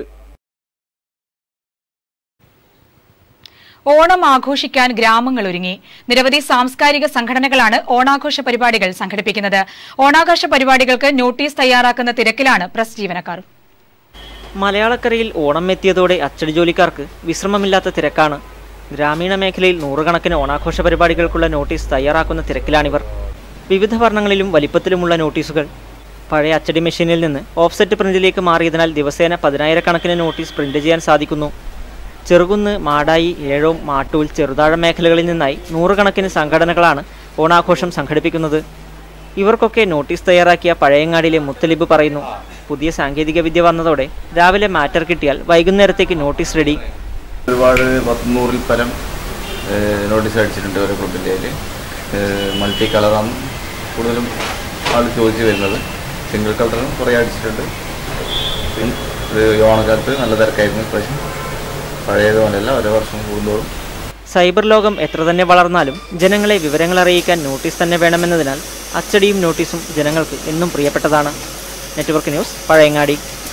ഓണം ആഘോഷിക്കാൻ ഗ്രാമങ്ങൾ ഒരുങ്ങി നിരവധി സാംസ്കാരിക സംഘടനകളാണ് ഓണാഘോഷ പരിപാടികൾ സംഘടിപ്പിക്കുന്നത് ഓണാഘോഷ പരിപാടികൾക്ക് നോട്ടീസ് തയ്യാറാക്കുന്ന തിരക്കിലാണ് പ്രസ് ജീവനക്കാർ മലയാളക്കരയിൽ ഓണം എത്തിയതോടെ അച്ചടി ജോലിക്കാർക്ക് വിശ്രമമില്ലാത്ത തിരക്കാണ് ഗ്രാമീണ മേഖലയിൽ നൂറുകണക്കിന് ഓണാഘോഷ പരിപാടികൾക്കുള്ള നോട്ടീസ് തയ്യാറാക്കുന്ന തിരക്കിലാണിവർ വിവിധ വർണ്ണങ്ങളിലും വലിപ്പത്തിലുമുള്ള നോട്ടീസുകൾ പഴയ അച്ചടി മെഷീനിൽ നിന്ന് ഓഫ്സെറ്റ് പ്രിന്റിലേക്ക് മാറിയതിനാൽ ദിവസേന പതിനായിരക്കണക്കിന് നോട്ടീസ് പ്രിന്റ് ചെയ്യാൻ സാധിക്കുന്നു ചെറുകുന്ന് മാടായി ഏഴോം മാട്ടൂൽ ചെറുതാഴം മേഖലകളിൽ നിന്നായി നൂറുകണക്കിന് സംഘടനകളാണ് ഓണാഘോഷം സംഘടിപ്പിക്കുന്നത് ഇവർക്കൊക്കെ നോട്ടീസ് തയ്യാറാക്കിയ പഴയങ്ങാടിയിലെ മുത്തലിബ് പറയുന്നു പുതിയ സാങ്കേതിക വിദ്യ വന്നതോടെ രാവിലെ മാറ്റർ കിട്ടിയാൽ വൈകുന്നേരത്തേക്ക് നോട്ടീസ് റെഡി ഒരുപാട് പത്തുനൂറിൽ പരം നോട്ടീസ് അടിച്ചിട്ടുണ്ട് ഓരോ ക്ലബിൻ്റെ അതിൽ മൾട്ടി കളറാണ് കൂടുതലും ആൾ ചോദിച്ചു വരുന്നത് സിംഗിൾ കളറും കുറേ അടിച്ചിട്ടുണ്ട് പിന്നെ ഇത് ഈ ഓണക്കാലത്ത് നല്ല തിരക്കായിരുന്നു ഇപ്രാവശ്യം പഴയതുപോലെയല്ല ഓരോ വർഷം കൂടുന്തോറും സൈബർ ലോകം എത്ര തന്നെ വളർന്നാലും ജനങ്ങളെ വിവരങ്ങൾ അറിയിക്കാൻ നോട്ടീസ് തന്നെ വേണമെന്നതിനാൽ അച്ചടിയും നോട്ടീസും ജനങ്ങൾക്ക് എന്നും പ്രിയപ്പെട്ടതാണ് network news Pazhayangadi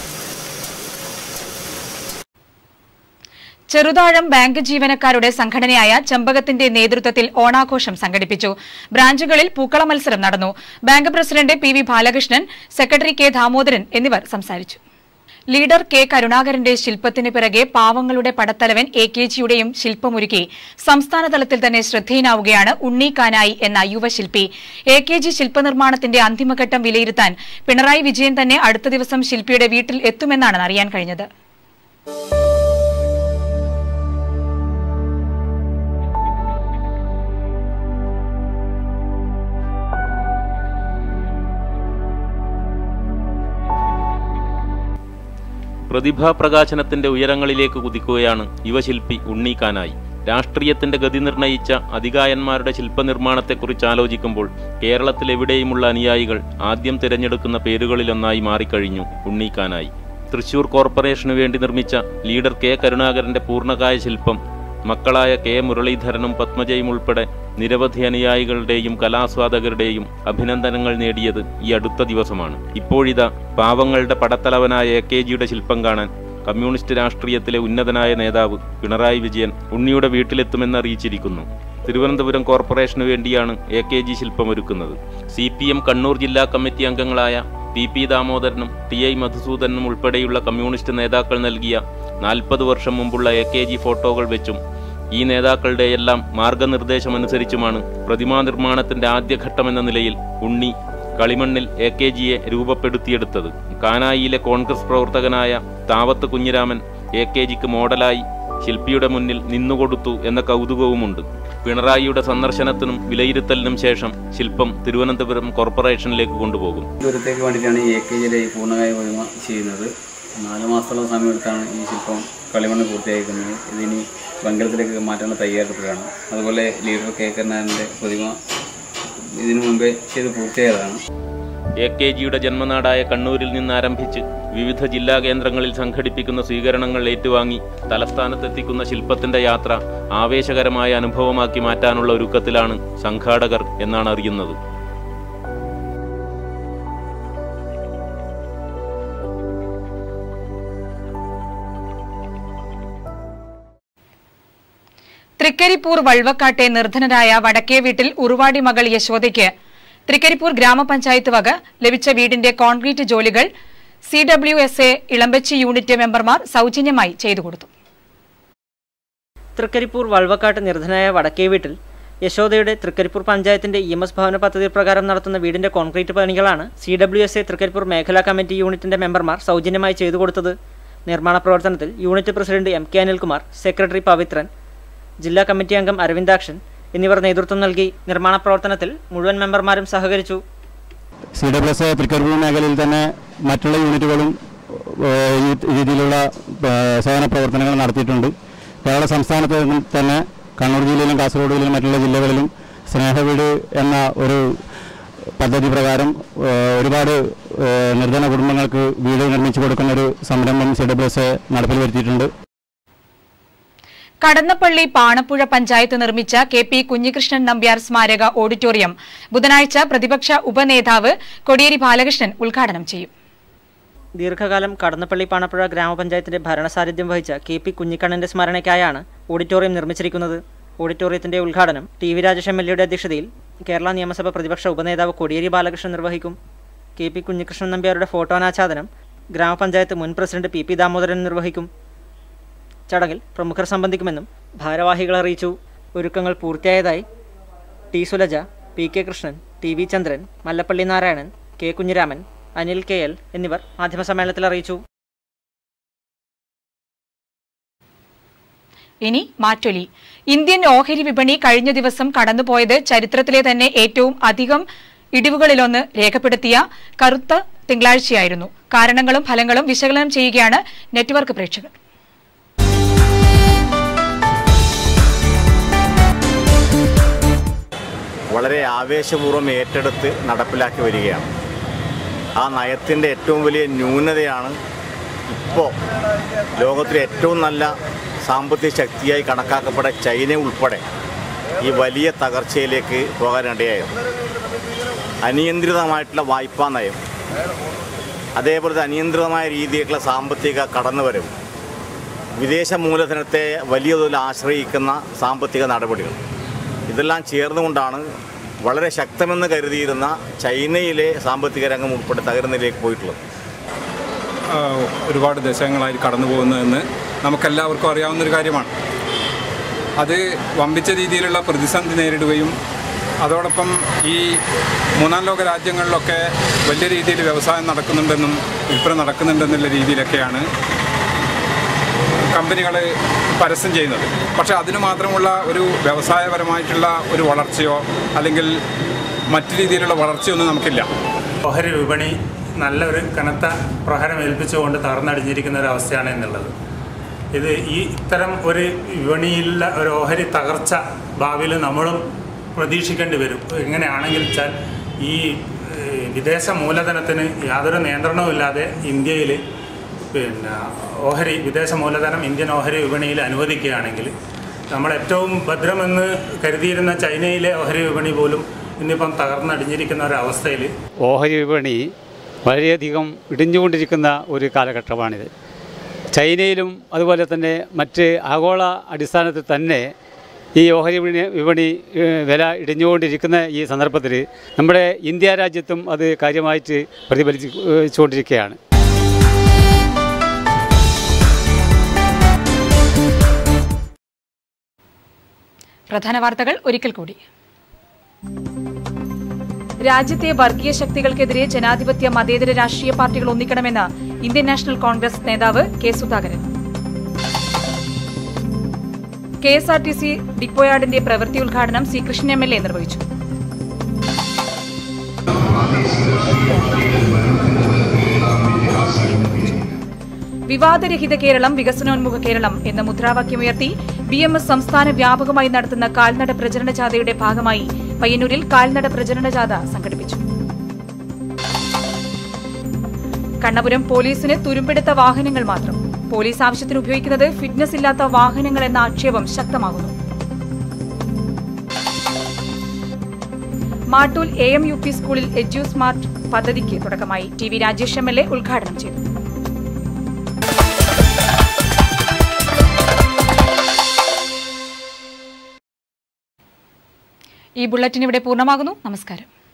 Cheruthazham bank ജീവനക്കാരുടെ സംഘടനയായ ചെമ്പകത്തിന്റെ നേതൃത്വത്തിൽ ഓണാഘോഷം സംഘടിപ്പിച്ചു ബ്രാഞ്ചുകളിൽ പൂക്കള മത്സരം നടന്നു bank president P V Balakrishnan secretary K Damodaran എന്നിവർ സംസാരിച്ചു ലീഡർ കെ കരുണാകരന്റെ ശില്പത്തിന് പിറകെ പാവങ്ങളുടെ പടത്തലവൻ എ കെ ജിയുടെയും ശില്പമൊരുക്കി സംസ്ഥാന തലത്തിൽ തന്നെ ശ്രദ്ധേയനാവുകയാണ് ഉണ്ണി കാനായി എന്ന യുവശില്പി എ കെ ജി ശില്പനിർമ്മാണത്തിന്റെ അന്തിമഘട്ടം വിലയിരുത്താൻ പിണറായി വിജയൻ തന്നെ അടുത്ത ദിവസം ശില്പിയുടെ വീട്ടിൽ എത്തുമെന്നാണ് അറിയാൻ കഴിഞ്ഞത് പ്രതിഭാപ്രകാശനത്തിന്റെ ഉയരങ്ങളിലേക്ക് കുതിക്കുകയാണ് യുവശില്പി ഉണ്ണീക്കാനായി രാഷ്ട്രീയത്തിന്റെ ഗതി നിർണയിച്ച അധികായന്മാരുടെ ശില്പനിർമ്മാണത്തെക്കുറിച്ച് ആലോചിക്കുമ്പോൾ കേരളത്തിലെവിടെയുമുള്ള അനുയായികൾ ആദ്യം തിരഞ്ഞെടുക്കുന്ന പേരുകളിലൊന്നായി മാറിക്കഴിഞ്ഞു ഉണ്ണീക്കാനായി തൃശൂർ കോർപ്പറേഷനു വേണ്ടി നിർമ്മിച്ച ലീഡർ കെ കരുണാകരന്റെ പൂർണ്ണകായ ശില്പം മക്കളായ കെ മുരളീധരനും പത്മജയും ഉൾപ്പെടെ നിരവധി അനുയായികളുടെയും കലാസ്വാദകരുടെയും അഭിനന്ദനങ്ങൾ നേടിയത് ഈ അടുത്ത ദിവസമാണ് ഇപ്പോഴിതാ പാവങ്ങളുടെ പടത്തലവനായ എ കെ ജിയുടെ ശില്പം കാണാൻ കമ്മ്യൂണിസ്റ്റ് രാഷ്ട്രീയത്തിലെ ഉന്നതനായ നേതാവ് പിണറായി വിജയൻ ഉണ്ണിയുടെ വീട്ടിലെത്തുമെന്ന് അറിയിച്ചിരിക്കുന്നു തിരുവനന്തപുരം കോർപ്പറേഷന് വേണ്ടിയാണ് എ കെ ജി ശില്പമൊരുക്കുന്നത് സി പി എം കണ്ണൂർ ജില്ലാ കമ്മിറ്റി അംഗങ്ങളായ പി പി ദാമോദരനും ടി ഐ മധുസൂദനും ഉൾപ്പെടെയുള്ള കമ്മ്യൂണിസ്റ്റ് നേതാക്കൾ നൽകിയ നാൽപ്പത് വർഷം മുമ്പുള്ള എ കെ ജി ഫോട്ടോകൾ വെച്ചും ഈ നേതാക്കളുടെയെല്ലാം മാർഗനിർദ്ദേശമനുസരിച്ചുമാണ് പ്രതിമാ നിർമ്മാണത്തിന്റെ ആദ്യഘട്ടമെന്ന നിലയിൽ ഉണ്ണി കളിമണ്ണിൽ എ കെ ജിയെ രൂപപ്പെടുത്തിയെടുത്തത് കാനായിയിലെ കോൺഗ്രസ് പ്രവർത്തകനായ താവത്ത് കുഞ്ഞിരാമൻ എ കെ ജിക്ക് മോഡലായി ശില്പിയുടെ മുന്നിൽ നിന്നുകൊടുത്തു എന്ന കൗതുകവുമുണ്ട് പിണറായിയുടെ സന്ദർശനത്തിനും വിലയിരുത്തലിനും ശേഷം ശില്പം തിരുവനന്തപുരം കോർപ്പറേഷനിലേക്ക് കൊണ്ടുപോകും ദൂരത്തേക്ക് വേണ്ടിയിട്ടാണ് ഈ എ കെ ജിയുടെ ഈ പൂർണ്ണകായ പ്രതിമ ചെയ്യുന്നത് നാല് മാസത്തോളം സമയമെടുത്താണ് ഈ ശില്പം കളിമണ്ണ് പൂർത്തിയാക്കുന്നത് ഇതിനി വെങ്കലത്തിലേക്ക് മാറ്റാനുള്ള തയ്യാറെടുപ്പിലാണ് അതുപോലെ ലീഡർ കെ കരുണാകരൻ്റെ പ്രതിമ ഇതിനു മുമ്പേ ചെയ്ത് പൂർത്തിയായതാണ് എ കെ ജിയുടെ ജന്മനാടായ കണ്ണൂരിൽ നിന്ന് ആരംഭിച്ച് വിവിധ ജില്ലാ കേന്ദ്രങ്ങളിൽ സംഘടിപ്പിക്കുന്ന സ്വീകരണങ്ങൾ ഏറ്റുവാങ്ങി തലസ്ഥാനത്തെത്തിക്കുന്ന ശില്പത്തിന്റെ യാത്ര ആവേശകരമായ അനുഭവമാക്കി മാറ്റാനുള്ള ഒരുക്കത്തിലാണ് സംഘാടകർ എന്നാണ് അറിയുന്നത് തൃക്കരിപ്പൂർ വൾവക്കാട്ടെ നിർധനരായ വടക്കേ വീട്ടിൽ ഉറുവാടി മകൾ യശോദയ്ക്ക് തൃക്കരിപ്പൂർ ഗ്രാമപഞ്ചായത്ത് വക ലഭിച്ച വീടിന്റെ കോൺക്രീറ്റ് ജോലികൾ C W S A Elambachi unit മെമ്പർമാർ സൗജന്യമായി ചെയ്തു കൊടുത്തു തൃക്കരിപ്പൂർ വൾവക്കാട്ട് നിർധനായ വടക്കേ വീട്ടിൽ യശോദയുടെ തൃക്കരിപ്പൂർ പഞ്ചായത്തിന്റെ ഇ എം എസ് ഭവന പദ്ധതി പ്രകാരം നടത്തുന്ന വീടിന്റെ കോൺക്രീറ്റ് പണികളാണ് C W S A Trikaripur മേഖലാ കമ്മിറ്റി യൂണിറ്റിന്റെ മെമ്പർമാർ സൗജന്യമായി ചെയ്തു കൊടുത്തത് നിർമ്മാണ പ്രവർത്തനത്തിൽ unit president M K Anilkumar secretary Pavithran ജില്ലാ കമ്മിറ്റി അംഗം അരവിന്ദാക്ഷൻ എന്നിവർ നേതൃത്വം നൽകി നിർമ്മാണ പ്രവർത്തനത്തിൽ മുഴുവൻ മെമ്പർമാരും സഹകരിച്ചു സി ഡബ്ല്യു എസ് തൃക്കരിപ്പൂർ മേഖലയിൽ തന്നെ മറ്റുള്ള യൂണിറ്റുകളും ഏഹ്, ഈ രീതിയിലുള്ള ഏഹ്, സേവന പ്രവർത്തനങ്ങൾ നടത്തിയിട്ടുണ്ട് കേരള സംസ്ഥാനത്ത് തന്നെ കണ്ണൂർ ജില്ലയിലും കാസർഗോഡ് ജില്ലയിലും മറ്റുള്ള ജില്ലകളിലും സ്നേഹവീട് എന്ന ഒരു പദ്ധതി പ്രകാരം ഏഹ്, ഒരുപാട് ഏഹ്, നിർധന കുടുംബങ്ങൾക്ക് വീട് നിർമ്മിച്ചു കൊടുക്കുന്ന ഒരു സംരംഭം സി ഡബ്ല്യു എസ് നടപ്പിൽ വരുത്തിയിട്ടുണ്ട് കടന്നപ്പള്ളി പാണപ്പുഴ പഞ്ചായത്ത് നിർമ്മിച്ച കെ പി കുഞ്ഞികൃഷ്ണൻ നമ്പ്യാർ സ്മാരക ഓഡിറ്റോറിയം ബുധനാഴ്ച പ്രതിപക്ഷ ഉപനേതാവ് കൊടിയേരി ബാലകൃഷ്ണൻ ഉദ്ഘാടനം ചെയ്യും ദീർഘകാലം കടന്നപ്പള്ളി പാണപ്പുഴ ഗ്രാമപഞ്ചായത്തിന്റെ ഭരണസാരഥ്യം വഹിച്ച കെ പി കുഞ്ഞിക്കണ്ണന്റെ സ്മരണയ്ക്കായാണ് ഓഡിറ്റോറിയം നിർമ്മിച്ചിരിക്കുന്നത് ഓഡിറ്റോറിയത്തിന്റെ ഉദ്ഘാടനം T V Rajesh M L എയുടെ അധ്യക്ഷതയിൽ കേരള നിയമസഭ പ്രതിപക്ഷ ഉപനേതാവ് കോടിയേരി ബാലകൃഷ്ണൻ നിർവഹിക്കും കെ പി കുഞ്ഞികൃഷ്ണൻ നമ്പ്യാരുടെ ഫോട്ടോ അനാച്ഛാദനം ഗ്രാമപഞ്ചായത്ത് മുൻ പ്രസിഡന്റ് പി പി ദാമോദരൻ നിർവഹിക്കും ചടങ്ങിൽ പ്രമുഖർ സംബന്ധിക്കുമെന്നും ഭാരവാഹികൾ അറിയിച്ചു ഒരുക്കങ്ങൾ പൂർത്തിയായതായി T Sulaja P K Krishnan T V Chandran Mallappally Narayanan K Kunhiraman Anil K L എന്നിവർ മാധ്യമസമ്മേളനത്തിൽ അറിയിച്ചു ഇനി മാറ്റൊലി ഇന്ത്യൻ ഓഹരി വിപണി കഴിഞ്ഞ ദിവസം കടന്നുപോയത് ചരിത്രത്തിലെ തന്നെ ഏറ്റവും അധികം ഇടിവുകളിലൊന്ന് രേഖപ്പെടുത്തിയ കറുത്ത തിങ്കളാഴ്ചയായിരുന്നു കാരണങ്ങളും ഫലങ്ങളും വിശകലനം ചെയ്യുകയാണ് നെറ്റ്വർക്ക് പ്രേക്ഷകർ വളരെ ആവേശപൂർവ്വം ഏറ്റെടുത്ത് നടപ്പിലാക്കി വരികയാണ് ആ നയത്തിൻ്റെ ഏറ്റവും വലിയ ന്യൂനതയാണ് ഇപ്പോൾ ലോകത്തിലെ ഏറ്റവും നല്ല സാമ്പത്തിക ശക്തിയായി കണക്കാക്കപ്പെട്ട ചൈന ഉൾപ്പെടെ ഈ വലിയ തകർച്ചയിലേക്ക് പോകാനിടയായത് അനിയന്ത്രിതമായിട്ടുള്ള വായ്പാ നയം അതേപോലെ തന്നെ അനിയന്ത്രിതമായ രീതിയിലുള്ള സാമ്പത്തിക കടന്നുവരവ് വിദേശ മൂലധനത്തെ വലിയ തോതിൽ ആശ്രയിക്കുന്ന സാമ്പത്തിക നടപടികൾ ഇതെല്ലാം ചേർന്നുകൊണ്ടാണ് വളരെ ശക്തമെന്ന് കരുതിയിരുന്ന ചൈനയിലെ സാമ്പത്തിക രംഗം ഉൾപ്പെടെ തകരുന്നതിലേക്ക് പോയിട്ടുള്ളത് ആ, ഒരുപാട് ദശകങ്ങളായി കടന്നു പോകുന്നതെന്ന് നമുക്കെല്ലാവർക്കും അറിയാവുന്നൊരു കാര്യമാണ് അത് വമ്പിച്ച രീതിയിലുള്ള പ്രതിസന്ധി നേരിടുകയും അതോടൊപ്പം ഈ മൂന്നാം ലോക രാജ്യങ്ങളിലൊക്കെ വലിയ രീതിയിൽ വ്യവസായം നടക്കുന്നുണ്ടെന്നും വിൽപ്പന നടക്കുന്നുണ്ടെന്നുള്ള രീതിയിലൊക്കെയാണ് കമ്പനികൾ പരസ്യം ചെയ്യുന്നത് പക്ഷേ അതിന് മാത്രമുള്ള ഒരു വ്യവസായപരമായിട്ടുള്ള ഒരു വളർച്ചയോ അല്ലെങ്കിൽ മറ്റു രീതിയിലുള്ള വളർച്ചയൊന്നും നമുക്കില്ല ഓഹരി വിപണി നല്ലൊരു കനത്ത പ്രഹരം ഏൽപ്പിച്ചുകൊണ്ട് തകർന്നടിഞ്ഞിരിക്കുന്ന ഒരു അവസ്ഥയാണ് എന്നുള്ളത് ഇത് ഈ ഇത്തരം ഒരു വിപണിയിലുള്ള ഒരു ഓഹരി തകർച്ച ഭാവിയിൽ നമ്മളും പ്രതീക്ഷിക്കേണ്ടി വരും എങ്ങനെയാണെങ്കിൽ വെച്ചാൽ ഈ ഏഹ്, വിദേശ മൂലധനത്തിന് യാതൊരു നിയന്ത്രണവും ഇല്ലാതെ ഇന്ത്യയിൽ പിന്നെ ഓഹരി വിദേശ മൂലധനം ഇന്ത്യൻ ഓഹരി വിപണിയിൽ അനുവദിക്കുകയാണെങ്കിൽ നമ്മൾ ഏറ്റവും ഭദ്രമെന്ന് കരുതിയിരുന്ന ചൈനയിലെ ഓഹരി വിപണി പോലും ഇന്നിപ്പം തകർന്നടിഞ്ഞിരിക്കുന്ന ഒരവസ്ഥയിൽ ഓഹരി വിപണി വളരെയധികം ഇടിഞ്ഞുകൊണ്ടിരിക്കുന്ന ഒരു കാലഘട്ടമാണിത് ചൈനയിലും അതുപോലെ തന്നെ മറ്റ് ആഗോള അടിസ്ഥാനത്തിൽ തന്നെ ഈ ഓഹരി വിപണി വിപണി ഏഹ്, വില ഇടിഞ്ഞുകൊണ്ടിരിക്കുന്ന ഈ സന്ദർഭത്തിൽ നമ്മുടെ ഇന്ത്യ രാജ്യത്തും അത് കാര്യമായിട്ട് പ്രതിഫലിച്ചുകൊണ്ടിരിക്കുകയാണ് പ്രധാന വാർത്തകൾ ഒരിക്കൽ കൂടി രാജ്യത്തെ വർഗീയ ശക്തികൾക്കെതിരെ ജനാധിപത്യ മതേതര രാഷ്ട്രീയ പാർട്ടികൾ ഒന്നിക്കണമെന്ന് ഇന്ത്യൻ നാഷണൽ കോൺഗ്രസ് നേതാവ് K Sudhakaran K S R T C ഡിപ്പോയാർഡിന്റെ പ്രവൃത്തി ഉദ്ഘാടനം C Krishnan M L A നിർവഹിച്ചു വിവാദരഹിത കേരളം വികസനോന്മുഖ കേരളം എന്ന മുദ്രാവാക്യമുയർത്തി ബി എം എസ് സംസ്ഥാന വ്യാപകമായി നടത്തുന്ന കാൽനട പ്രചരണ ജാഥയുടെ ഭാഗമായി പയ്യന്നൂരിൽ കാൽനട പ്രചരണ ജാഥ സംഘടിപ്പിച്ചു കണ്ണപുരം പോലീസിന് തുരുമ്പെടുത്ത വാഹനങ്ങൾ മാത്രം പോലീസ് ആവശ്യത്തിന് ഉപയോഗിക്കുന്നത് ഫിറ്റ്നസ് ഇല്ലാത്ത വാഹനങ്ങൾ എന്ന ആക്ഷേപം ശക്തമാകുന്നു Mattool A M U P സ്കൂളിൽ എഡ്യു സ്മാർട്ട് പദ്ധതിക്ക് തുടക്കമായി T V Rajesh M L A ഉദ്ഘാടനം ചെയ്തു ഈ ബുള്ളറ്റിൻ ഇവിടെ പൂർണ്ണമാകുന്നു നമസ്കാരം